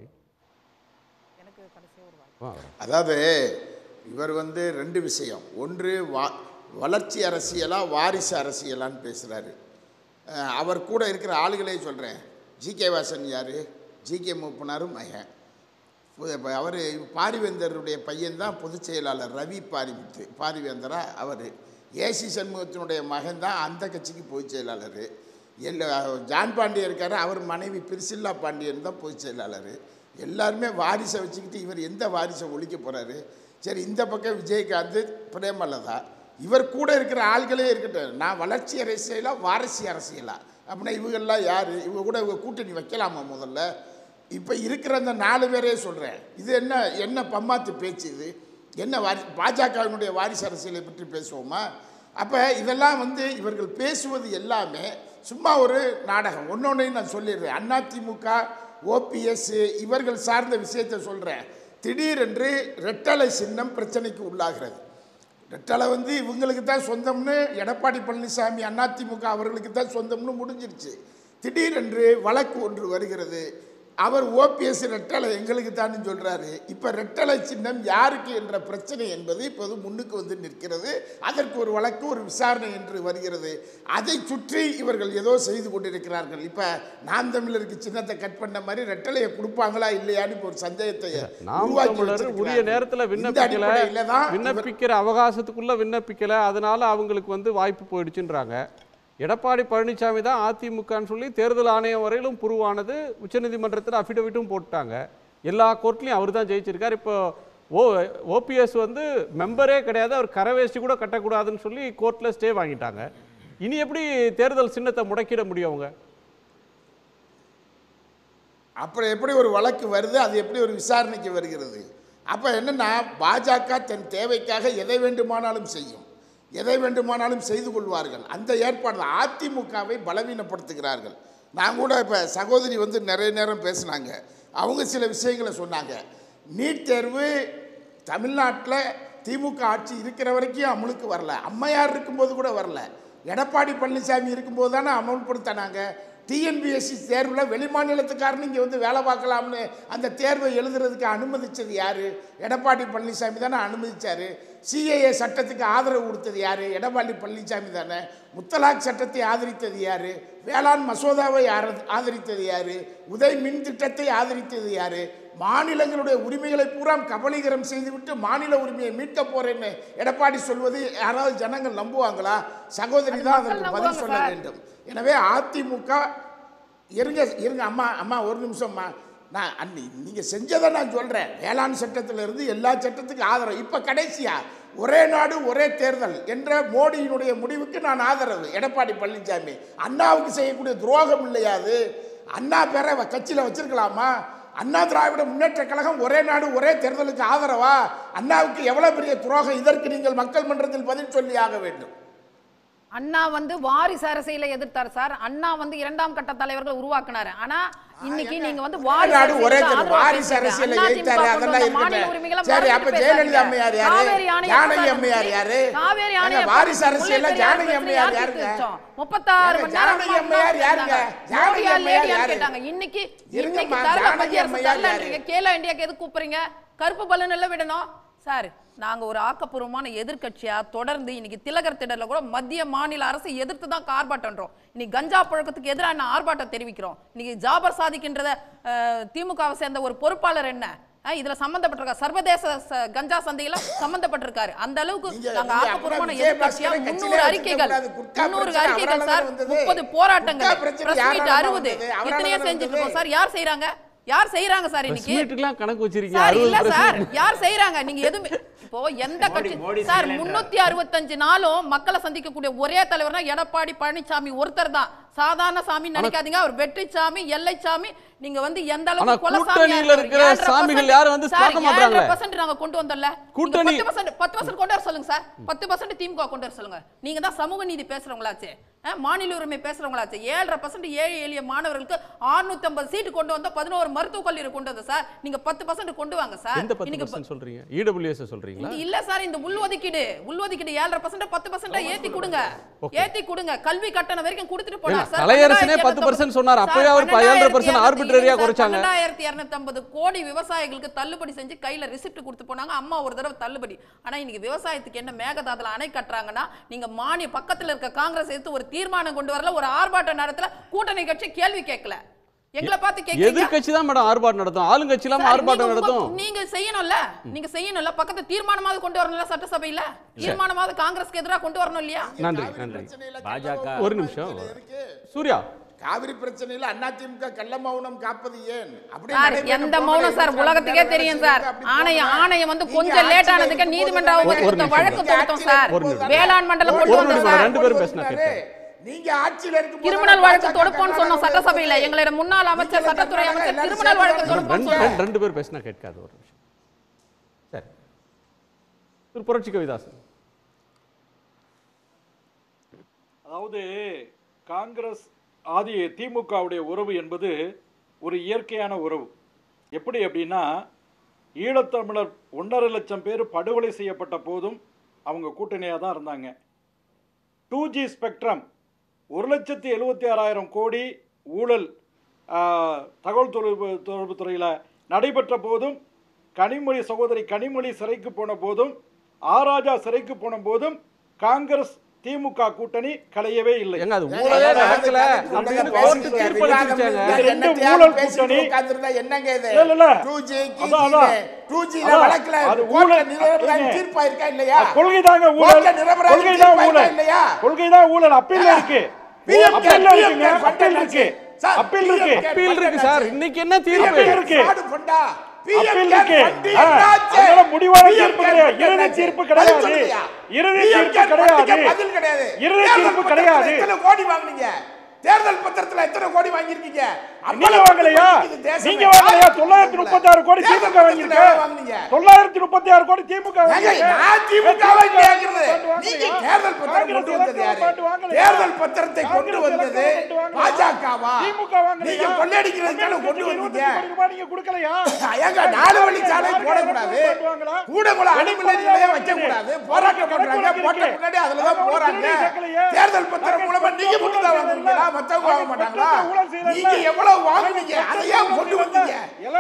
ஆ, அதாவது இவர் வந்து ரெண்டு விஷயம் ஒன்று வா வளர்ச்சி அரசியலா வாரிசு அரசியலான்னு பேசுகிறாரு அவர் கூட இருக்கிற ஆளுகளே சொல்கிறேன் ஜிகே வாசன் யார் ஜிகே மூப்பனாரும் மகன் இப்போ அவர் பாரிவேந்தருடைய பையன்தான் பொதுச் செயலாளர் ரவி பாரிமுத்து பாரிவேந்தரா அவர் ஏசி சண்முகத்தினுடைய மகன் தான் அந்த கட்சிக்கு பொதுச் செயலாளர் எல்லா ஜான் பாண்டியன் இருக்காரு அவர் மனைவி பிரிசில்லா பாண்டியன் தான் பொதுச் செயலாளர் எல்லாருமே வாரிசை வச்சுக்கிட்டு இவர் எந்த வாரிசை ஒழிக்க போகிறாரு சரி இந்த பக்கம் விஜயகாந்த் பிரேமலதா இவர் கூட இருக்கிற ஆள்களே இருக்கட்டும் நான் வளர்ச்சி அரசியலா வாரிசு அரசியலா அப்படின்னா இவங்கெல்லாம் யார் இவங்க கூட இவங்க கூட்டணி வைக்கலாமா முதல்ல இப்போ இருக்கிற அந்த நாலு பேரே சொல்கிறேன் இது என்ன என்ன பம்மாத்து பேச்சு இது என்ன வாரி பாஜகவினுடைய வாரிசு அரசியலை பற்றி பேசுவோமா அப்போ இதெல்லாம் வந்து இவர்கள் பேசுவது எல்லாமே சும்மா ஒரு நாடகம் ஒன்றொன்றையும் நான் சொல்லிடுறேன் அதிமுக ஓபிஎஸ் இவர்கள் சார்ந்த விஷயத்தை சொல்கிறேன் திடீரென்று ரெட்டலை சின்னம் பிரச்சனைக்கு உள்ளாகிறது ரெட்டலை வந்து இவங்களுக்கு தான் சொந்தம்னு எடப்பாடி பழனிசாமி அதிமுக அவர்களுக்கு தான் சொந்தம்னு முடிஞ்சிருச்சு திடீரென்று வழக்கு ஒன்று வருகிறது அவர் ஓபிஎஸ் ரெட்டலை எங்களுக்கு தான் சொல்றாரு இப்போ ரெட்டலை சின்னம் யாருக்கு என்ற பிரச்சனை என்பது இப்போது முன்னுக்கு வந்து நிற்கிறது அதற்கு ஒரு வழக்கு ஒரு விசாரணை என்று வருகிறது அதை சுற்றி இவர்கள் ஏதோ செய்து கொண்டிருக்கிறார்கள் இப்போ நாம் தமிழருக்கு சின்னத்தை கட் பண்ண மாதிரி ரெட்டலையை கொடுப்பாங்களா இல்லையான்னு இப்போ ஒரு சந்தேகத்தை நாம் உருவாக்கி தமிழர் உரிய வச்சிருக்கிறார்கள். நேரத்தில் இந்த விண்ணப்பிக்கல அடிப்படையில தான் இவர் விண்ணப்பிக்கிற அவகாசத்துக்குள்ள விண்ணப்பிக்கல அதனால அவங்களுக்கு வந்து வாய்ப்பு போயிடுச்சுன்றாங்க எடப்பாடி பழனிசாமி தான் அதிமுகன்னு சொல்லி தேர்தல் ஆணையம் வரையிலும் புருவானது உச்சநீதிமன்றத்தில் அஃபிடவிட்டும் போட்டாங்க எல்லா கோர்ட்லையும் அவர் தான் ஜெயிச்சிருக்கார் இப்போ ஓ ஓபிஎஸ் வந்து மெம்பரே கிடையாது அவர் கரவேஷ்டி கூட கட்டக்கூடாதுன்னு சொல்லி கோர்ட்டில் ஸ்டே வாங்கிட்டாங்க இனி எப்படி தேர்தல் சின்னத்தை முடக்கிட முடியும் அவங்க அப்புறம் எப்படி ஒரு வழக்கு வருது அது எப்படி ஒரு விசாரணைக்கு வருகிறது அப்போ என்னன்னா பாஜக தன் தேவைக்காக எதை வேண்டுமானாலும் செய்யும் எதை வேண்டுமானாலும் செய்து கொள்வார்கள் அந்த ஏற்பாடு தான். அதிமுகவை பலவீனப்படுத்துகிறார்கள் நான் கூட இப்போ சகோதரி வந்து நிறைய நேரம் பேசினாங்க அவங்க சில விஷயங்களை சொன்னாங்க நீட் தேர்வு தமிழ்நாட்டில் திமுக ஆட்சி இருக்கிற வரைக்கும் அமலுக்கு வரல அம்மையார் இருக்கும்போது கூட வரல எடப்பாடி பழனிசாமி இருக்கும்போது தானே அமல்படுத்தினாங்க டிஎன்பிஎஸ்சி தேர்வில் வெளிமாநிலத்துக்காரனு இங்கே வந்து வேலை பார்க்கலாம்னு அந்த தேர்வை எழுதுறதுக்கு அனுமதிச்சது யார் எடப்பாடி பழனிசாமி தானே அனுமதிச்சார் சிஏஏ சட்டத்துக்கு ஆதரவு கொடுத்தது யார் எடப்பாடி பழனிசாமி தானே முத்தலாக் சட்டத்தை ஆதரித்தது யார் வேளாண் மசோதாவை ஆர- ஆதரித்தது யார் உதய் மின் திட்டத்தை ஆதரித்தது யார் மாநிலங்களுடைய உரிமைகளை பூரா கபலீகரம் செய்துவிட்டு மாநில உரிமையை மீட்க போறேன்னு எடப்பாடி சொல்வது யாராவது ஜனங்கள் நம்புவாங்களா சகோதரி தான் மக்கள் அதற்கு பதில் நம்புவாங்க சொல்ல சார். வேண்டும் எனவே அதிமுக இருங்க இருங்க அம்மா அம்மா ஒரு நிமிஷம்மா நான் அன்னி நீங்கள் செஞ்சதை நான் சொல்கிறேன் வேளாண் சட்டத்துல இருந்து எல்லா சட்டத்துக்கும் ஆதரவு இப்போ கடைசியா ஒரே நாடு ஒரே தேர்தல் என்ற மோடியினுடைய முடிவுக்கு நான் ஆதரவு எடப்பாடி பழனிசாமி அண்ணாவுக்கு செய்யக்கூடிய துரோகம் இல்லையா அது அண்ணா பேரை கட்சியில் வச்சிருக்கலாமா அண்ணா திராவிட முன்னேற்ற கழகம் ஒரே நாடு ஒரே தேர்தலுக்கு ஆதரவா அண்ணாவுக்கு எவ்வளவு பெரிய துரோகம் இதற்கு நீங்கள் மக்கள் மன்றத்தில் பதில் சொல்லி ஆக வேண்டும் அண்ணா வந்து வாரிசு அரசியலை எதிர்த்தார் சார் அண்ணா வந்து இரண்டாம் கட்ட தலைவர்கள் உருவாக்குனாரு ஆனா இன்னைக்கு நீங்க வந்து வாரிசு நாடு ஒரே அரசியலுக்கு தேர்தல். ஆதரவா வாரிசு பேசுறீங்க. அரசியலை அண்ணா எதிர்த்தாரு, திமுக கொண்டு அதெல்லாம் வந்த மாநில இருக்கட்டும். உரிமைகளை சரி, மறுத்து அப்ப பேசாதீங்க. ஜெயலலிதா அம்மையார் யாரு? காவேரி ஆணையம் ஜானகி பிரச்சனை அம்மையார் யாரு? காவேரி ஏங்க, ஆணையம் வாரிசு பிரச்சனை, அரசியல்ல முல்லைப் ஜானகி பெரியார் அம்மையார் பிரச்சனை யாருங்க? யாருக்கு முப்பத்தாறு ஏங்க, மணி நேரம் ஜானகி அம்மையார் யாருங்க? ஜானகி ஜானகி அம்மையார் அம்மையார் யாரு? கேட்டாங்க இன்னைக்கு இருங்கம்மா, இன்னைக்கு தரல ஜானகி மத்திய அரசு அம்மையார் தரலன்றீங்க யாரு? கேலோ இந்தியாக்கு எதுக்கு கூப்பிடுறீங்க கருப்பு பலன் எல்லாம் விடணும் சார் நாங்க ஒரு ஆக்கப்பூர்வமான எதிர்க்கட்சியா தொடர்ந்து இன்னைக்கு திலகர் திடல்ல கூட மத்திய மாநில அரசை எதிர்த்து தான் ஆர்ப்பாட்டம்ன்றோம் இன்னைக்கு கஞ்சா புழக்கத்துக்கு எதிராக என்ன ஆர்ப்பாட்டம் தெரிவிக்கிறோம் இன்னைக்கு ஜாபர் சாதிக்கின்றத அஹ், திமுகவை சேர்ந்த ஒரு பொறுப்பாளர் என்ன அஹ், இதுல சம்பந்தப்பட்டிருக்காரு சர்வதேச ச- கஞ்சா சந்தையில சம்பந்தப்பட்டிருக்காரு அந்த அளவுக்கு நீங்க- நாங்க நீங்க ஆக்கப்பூர்வமான அப்புறம் எதிர்க்கட்சியா விஜயபாஸ்கரை கட்சியிலே முன்னூறு அறிக்கைகள் வச்சிருக்க கூடாது. குட்கா முன்னூறு பிரச்சனை அறிக்கைகள் அவரால சார் வந்தது. முப்பது போராட்டங்கள் குட்கா பிரச்சனை பிரஸ் மீட் யாரால அறுபது வந்தது? அவரால இத்தனையே வந்தது. செஞ்சுட்டு இருக்கோம் சார் யார் செய்றாங்க யார் செய்றாங்க சார் இன்னைக்கு மீட்டுக்கெல்லாம் கணக்கு வச்சிருக்கீங்க சார் அறுபது இல்ல சார் percent. யார் செய்றாங்க நீங்க எதுவுமே இப்போ எந்த மோடி- கட்சி மோடி சார் செய்யலைன்றார். முன்னூத்தி அறுபத்தஞ்சு நாளும் மக்களை சந்திக்கக்கூடிய ஒரே தலைவர்னா எடப்பாடி பழனிசாமி ஒருத்தர் தான் சாதாரண சாமி நினைக்காதீங்க அவர் வெற்றி சாமி எல்லை சாமி நீங்க வந்து எந்த ஆனா அளவுக்கு குலசாமியா கூட்டணியில இருக்காரு. இருக்கிற ஏழரை சாமிகள் percent யாரும் வந்து சார், பார்க்க மாட்றாங்களே. ஏழரை percent நாங்க கொண்டு வந்தோம்ல கூட்டணி- கூட்டணி பத்து பர்சன்ட் பத்து பர்சன்ட் கொண்டு வர சொல்லுங்க சார் பத்து பர்சன்ட் திமுக கொண்டு வர சொல்லுங்க நீங்க தான் சமூக நீதி பேசுறவங்களாச்சு அஹ், மாநில உரிமை பேசுறவங்களாச்சு ஏழரை பர்சன்ட் ஏழை எளிய மாணவர்களுக்கு 650 சீட்டு கொண்டு வந்தா பதினோரு மருத்துவக் கல்லூரி கொண்டு வந்த சார் நீங்க பத்து பர்சன்ட் கொண்டு வாங்க சார் எந்த பத்து இன்னைக்கு பர்சன்ட் சொல்றீங்க இடபிள்யூஎஸ் சொல்றீங்களா இந்த இல்ல சார் இந்த உள்ஒதுக்கீடு உள்ஒதுக்கீடு ஏழரை பர்சன்ட் பத்து பர்சன்ட் ஏத்தி கொடுங்க ஏத்தி கொடுங்க கல்வி கட்டணம் வரைக்கும் கொடுத்துட்டு போனார் ஏங்க, சார் கலையரசனே 10% சொன்னார். அப்பவே அவர் 17% arbitrary-ஆ குறைச்சாங்க. பன்னெண்டாயிரத்தி இருநூத்தம்பது கோடி விவசாயிகளுக்கு தள்ளுபடி செஞ்சு கையில ரிசிப்ட் கொடுத்து போனாங்க அம்மா ஒரு தடவை தள்ளுபடி ஆனா இன்னைக்கு விவசாயத்துக்கு என்ன மேகதாதுல அணை கட்டுறாங்கன்னா நீங்க மானிய பக்கத்துல இருக்க காங்கிரஸ் எடுத்து ஒரு தீர்மானம் கொண்டு வரல ஒரு ஆர்ப்பாட்ட நடத்தல கூட்டணி கட்சி கேள்வி கேட்கல எங்களை பார்த்து கேட்க எதிர்க்கட்சி தான் மேடம் ஆர்ப்பாட்டம் நடத்தும் ஆளுங்கட்சி இல்லாம சார், ஆர்ப்பாட்டம் நீங்க உங்க- நடத்தும் நீங்க செய்யணும்ல நீங்க செய்யணும்ல பக்கத்து தீர்மானமாவது கொண்டு வரணும்ல சட்டசபையில தீர்மானமாவது காங்கிரஸ்க்கு எதிராக கொண்டு வரணும் இல்லையா நன்றி காவிரி நன்றி பிரச்சனையில பாஜக கள்ள ஒரு மௌனம் நிமிஷம். இருக்கு. சூர்யா காவிரி பிரச்சனையில அதிமுக கள்ள மௌனம் காப்பது ஏன் அப்படியே சார் நடைபெற எந்த போகல, மௌனம் சார் இருபத்தி உலகத்துக்கே நாலு தெரியும் வேலை சார் செய்யுங்க, அப்படி ஆணையம் போங்க. ஆணையம் வந்து நீங்க கொஞ்சம் லேட் ஆட்சியில ஆனதுக்கு இருக்கும்போது நீதிமன்ற தானே- அவமதிப்பு ஒரு நிமிஷம். வழக்கு நீங்க தொடுத்தோம் ஆட்சியில சார் இருக்கும்போது தானே- வேளாண் மண்டலம் ஒரு கொண்டு நிமிஷம், வந்தோம் சார் ரெண்டு பேரும் பேசினா ஒருத்தர் கேட்பேன். நீங்க ஆட்சியில இருக்கும்போது கிரிமினல் தானே வழக்கு பாஜக தொடுப்போம்னு சொன்னோம் கர்நாடகாவுல சட்டசபையில இருந்தது. எங்களுடைய முன்னாள் அமைச்சர் நீங்க சட்டத்துறை கர்நாடகா அமைச்சர் எல்லாரும் கிரிமினல் வழக்கு சேர்ந்து தொடுப்போம்னு ரெண்டு சொன்னாங்க ரெண்டு- ரெண்டு பேர் பேசினா கேட்காது ஒரு நிமிஷம் சரி திரு புரட்சி கவிதாசன் அதாவது காங்கிரஸ் ஆதி திமுகவுடைய உறவு என்பது ஒரு இயற்கையான உறவு எப்படி அப்படின்னா ஈழத்தமிழர் ஒன்றரை லட்சம் பேர் படுகொலை செய்யப்பட்ட போதும் அவங்க கூட்டணியாக தான் இருந்தாங்க டூ ஜி ஸ்பெக்ட்ரம் ஒரு லட்சத்தி எழுபத்தி ஆறாயிரம் கோடி ஊழல் ஆ, தகவல் தொடர்பு தொடர்பு துறையில் நடைபெற்ற போதும் கனிமொழி சகோதரி கனிமொழி சிறைக்கு போன போதும் ஆராஜா சிறைக்கு போன போதும் காங்கிரஸ் திமுக கூட்டணி கலையவே இல்லை எங்க அது ஊழலே நடக்கல அப்படின்னு கோர்ட்டு தீர்ப்பு அளிச்சிருச்சாங்க இது ரெண்டு ஊழல் கூட்டணி. என்னங்க இது இல்ல, இல்ல. 2G, அதான், அதான். 2G ல அதான். வழக்குல அது கோர்ட்ல ஊழல். நிரபராதி ஏங்க. தீர்ப்பாயிருக்கா இல்லையா கொள்கைதாங்க ஊழல் கோர்ட்ல நிரபராதி கொள்கைதான் தீர்ப்பாயிருக்கா ஊழல் இல்லையா கொள்கைதான் ஊழல் அப்பீல் இருக்கு PM அப்பீல் PM இருக்குங்க fund அப்பீல் இருக்கு சார், அப்பீல் PM இருக்கு அப்பீல் இருக்கு சார் இன்னைக்கு என்ன தீர்ப்பு அப்பீல் இருக்கு fraud fund ஆ? PM அப்பீல் care இருக்கு fund ஆ, என்னாச்சு? அதனால முடிவான PM தீர்ப்பு care கிடையாது fund இறுதி என்னாச்சு? தீர்ப்பு பதில் கிடையாது சொல்லுங்கய்யா. இறுதி PM தீர்ப்பு care fund க்கு கிடையாது பதில் கிடையாது. இறுதி தேர்தல் தீர்ப்பு பத்திரத்துல கிடையாது எத்தனை கோடி வாங்குனீங்க தேர்தல் பத்திரத்துல எத்தனை கோடி வாங்கியிருக்கீங்க நீங்க வாங்கலையா இது தேசமே. நீங்க வாங்கலையா தொள்ளாயிரத்தி முப்பத்தி ஆறு கோடி தேர்தல் திமுக வாங்கியிருக்கு பத்திரத்தை வாங்குனீங்க. தொள்ளாயிரத்தி முப்பத்தி ஆறு கோடி திமுக ஏங்க, வாங்கியிருக்கு. நான் திமுகவை கேட்கிறது. பாட்டு நீங்க வாங்கலையா? தேர்தல் பத்திரம் காங்கிரஸ் கொண்டு வந்தது எலக்ட்ரல் யாரு? பாட்டு வாங்கலையா? தேர்தல் பத்திரத்தை கொண்டு காங்கிரஸ் வந்தது எலக்ட்ரல் பாட்டு வாங்கலையா? பாஜகவா? திமுக வாங்கலையா? நீங்க கொள்ளையடிக்கிறது தானே கம்யூனிஸ்ட் கொண்டு கட்சிக்கு வந்தீங்க. 25 கோடி ரூபாய் நீங்க கொடுக்கலையா? ஏங்க, நாலு வழிச்சாலை போடக்கூடாது. கூடங்குள அணுமின் நிலையம் வைக்கக்கூடாது. போராட்டம் பண்றாங்க. போட்ட முன்னாடி அதுலதான் போறாங்க. தேர்தல் பத்திரம் மூலமா நீங்க மட்டும் தான் வாங்குவீங்களா? மத்தவங்க வாங்க மாட்டாங்களா? நீங்க எவ்வளவு வாங்குனீங்க? அதை ஏன் கொண்டு வந்தீங்க?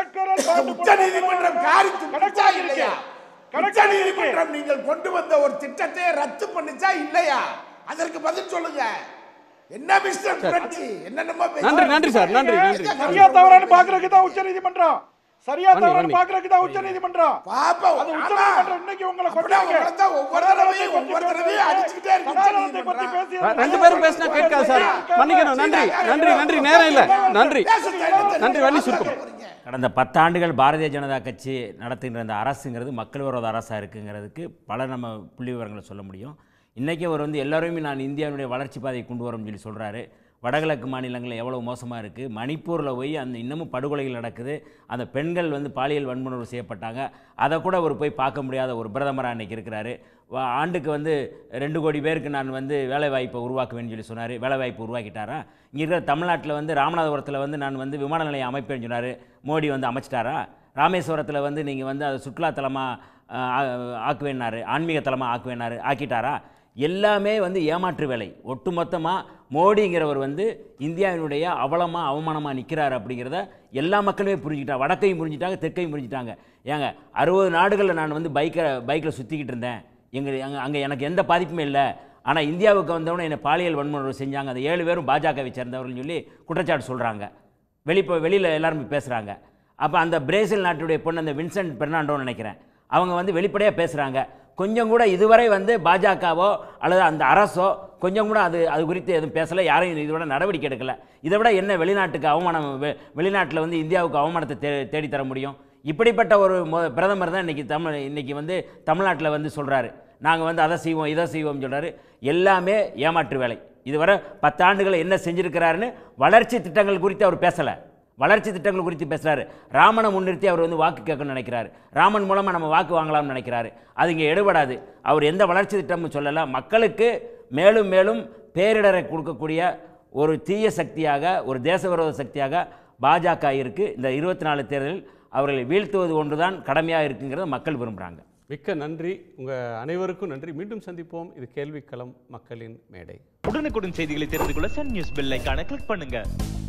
உச்ச நீதிமன்றம் காரி துப்பிச்சா இல்லையா உச்ச நீதிமன்றம் நீங்கள் கொண்டு வந்த ஒரு திட்டத்தை ரத்து பண்ணுச்சா இல்லையா அதற்கு பதில் சொல்லுங்க என்ன மிஸ்டர் புரட்சி என்னென்னமோ பேசுறீங்க. நன்றி, நன்றி சார், நன்றி, நன்றி. சரியா தவறான்னு பாக்குறதுக்கு தான் உச்ச நீதிமன்றம் சரியா மணி, தவறான்னு மணி. பாக்குறதுக்கு தான் உச்ச நீதிமன்றம் பாப்போம். அது ஆமா. உச்சநீதிமன்றம் இன்னைக்கு உங்களை அப்படியே கொண்டாங்க. உங்களை தான் ஒவ்வொரு தடவையும் ஒவ்வொரு தடவையும் அடிச்சுக்கிட்டே இருக்கு சனாதனத்தை பத்தி உச்சநீதிமன்றம். பேசியது ரெண்டு பேரும் பேசினா கேட்காது சார் மன்னிக்கணும் நன்றி நன்றி நன்றி நேரம் இல்லை நன்றி நன்றி வள்ளி சுருக்கம் கடந்த பத்தாண்டுகள் பாரதிய ஜனதா கட்சி நடத்துகின்ற இந்த அரசுங்கிறது மக்கள் விரோத அரசாக இருக்குங்கிறதுக்கு பல நம்ம புள்ளி விவரங்களை சொல்ல முடியும் இன்றைக்கி அவர் வந்து எல்லாருமே நான் இந்தியாவுடைய வளர்ச்சி பாதையை கொண்டு வரோம்னு சொல்லி சொல்கிறாரு வடகிழக்கு மாநிலங்கள் எவ்வளோ மோசமாக இருக்குது மணிப்பூரில் போய் அந்த இன்னமும் படுகொலைகள் நடக்குது அந்த பெண்கள் வந்து பாலியல் வன்முறை செய்யப்பட்டாங்க அதை கூட அவர் போய் பார்க்க முடியாத ஒரு பிரதமராக இன்றைக்கி இருக்கிறாரு வா- ஆண்டுக்கு வந்து ரெண்டு கோடி பேருக்கு நான் வந்து வேலைவாய்ப்பை உருவாக்குவேன்னு சொல்லி சொன்னார் வேலைவாய்ப்பு உருவாக்கிட்டாரா இங்கே இருக்கிற தமிழ்நாட்டில் வந்து ராமநாதபுரத்தில் வந்து நான் வந்து விமான நிலையம் அமைப்பேன்னு சொன்னார் மோடி வந்து அமைச்சிட்டாரா ராமேஸ்வரத்தில் வந்து நீங்கள் வந்து அதை சுற்றுலாத்தலமாக ஆக்குவேன்னாரு ஆன்மீக தலமாக ஆக்குவேன்னாரு ஆக்கிட்டாரா எல்லாமே வந்து ஏமாற்று வேலை ஒட்டுமொத்தமாக மோடிங்கிறவர் வந்து இந்தியாவினுடைய அவலமாக அவமானமாக நிற்கிறார் அப்படிங்கிறத எல்லா மக்களுமே புரிஞ்சுக்கிட்டாங்க வடக்கையும் புரிஞ்சுட்டாங்க தெற்கையும் புரிஞ்சுட்டாங்க ஏங்க அறுபது நாடுகளில் நான் வந்து பைக்கை பைக்கில் சுற்றிக்கிட்டு இருந்தேன் எங்கள் அங்கே அங்கே எனக்கு எந்த பாதிப்புமே இல்லை ஆனால் இந்தியாவுக்கு வந்தவொடனே என்னை பாலியல் வன்முறை செஞ்சாங்க அந்த ஏழு பேரும் பாஜகவை சேர்ந்தவர்கள்னு சொல்லி குற்றச்சாட்டு சொல்கிறாங்க வெளிப்போ வெளியில் எல்லாரும் பேசுகிறாங்க அப்போ அந்த பிரேசில் நாட்டுடைய பொண்ணு அந்த வின்சென்ட் பெர்னாண்டோன்னு நினைக்கிறேன் அவங்க வந்து வெளிப்படையாக பேசுகிறாங்க கொஞ்சம் கூட இதுவரை வந்து பாஜகவோ அல்லது அந்த அரசோ கொஞ்சம் கூட அது அது குறித்து எதுவும் பேசலை யாரையும் இதோட நடவடிக்கை எடுக்கலை இதை விட என்ன வெளிநாட்டுக்கு அவமானம் வெ- வெளிநாட்டில் வந்து இந்தியாவுக்கு அவமானத்தை தே தேடித்தர முடியும் இப்படிப்பட்ட ஒரு மொ- பிரதமர் தான் இன்றைக்கி தமிழ் இன்றைக்கி வந்து தமிழ்நாட்டில் வந்து சொல்கிறாரு நாங்கள் வந்து அதை செய்வோம் இதை செய்வோம் சொல்கிறாரு எல்லாமே ஏமாற்று வேலை இதுவரை பத்தாண்டுகளை என்ன செஞ்சிருக்கிறாருன்னு வளர்ச்சி திட்டங்கள் குறித்து அவர் பேசலை வளர்ச்சி திட்டங்கள் குறித்து பேசுகிறாரு ராமனை முன்னிறுத்தி அவர் வந்து வாக்கு கேட்கணும்னு நினைக்கிறாரு ராமன் மூலமாக நம்ம வாக்கு வாங்கலாம்னு நினைக்கிறாரு அது இங்கே எடுபடாது அவர் எந்த வளர்ச்சி திட்டமும் சொல்லலை மக்களுக்கு மேலும் மேலும் பேரிடரை கொடுக்கக்கூடிய ஒரு தீய சக்தியாக ஒரு தேச விரோத சக்தியாக பாஜக இருக்குது இந்த இருபத்தி நாலு தேர்தலில் அவர்களை வீழ்த்துவது ஒன்றுதான் கடமையாக இருக்குங்கிறத மக்கள் விரும்புகிறாங்க மிக்க நன்றி உங்கள் அனைவருக்கும் நன்றி மீண்டும் சந்திப்போம் இது கேள்விக்களம் மக்களின் மேடை உடனுக்குடன் செய்திகளை தெரிந்து கொள்ள சன் நியூஸ் பெல் ஐகானை கிளிக் பண்ணுங்க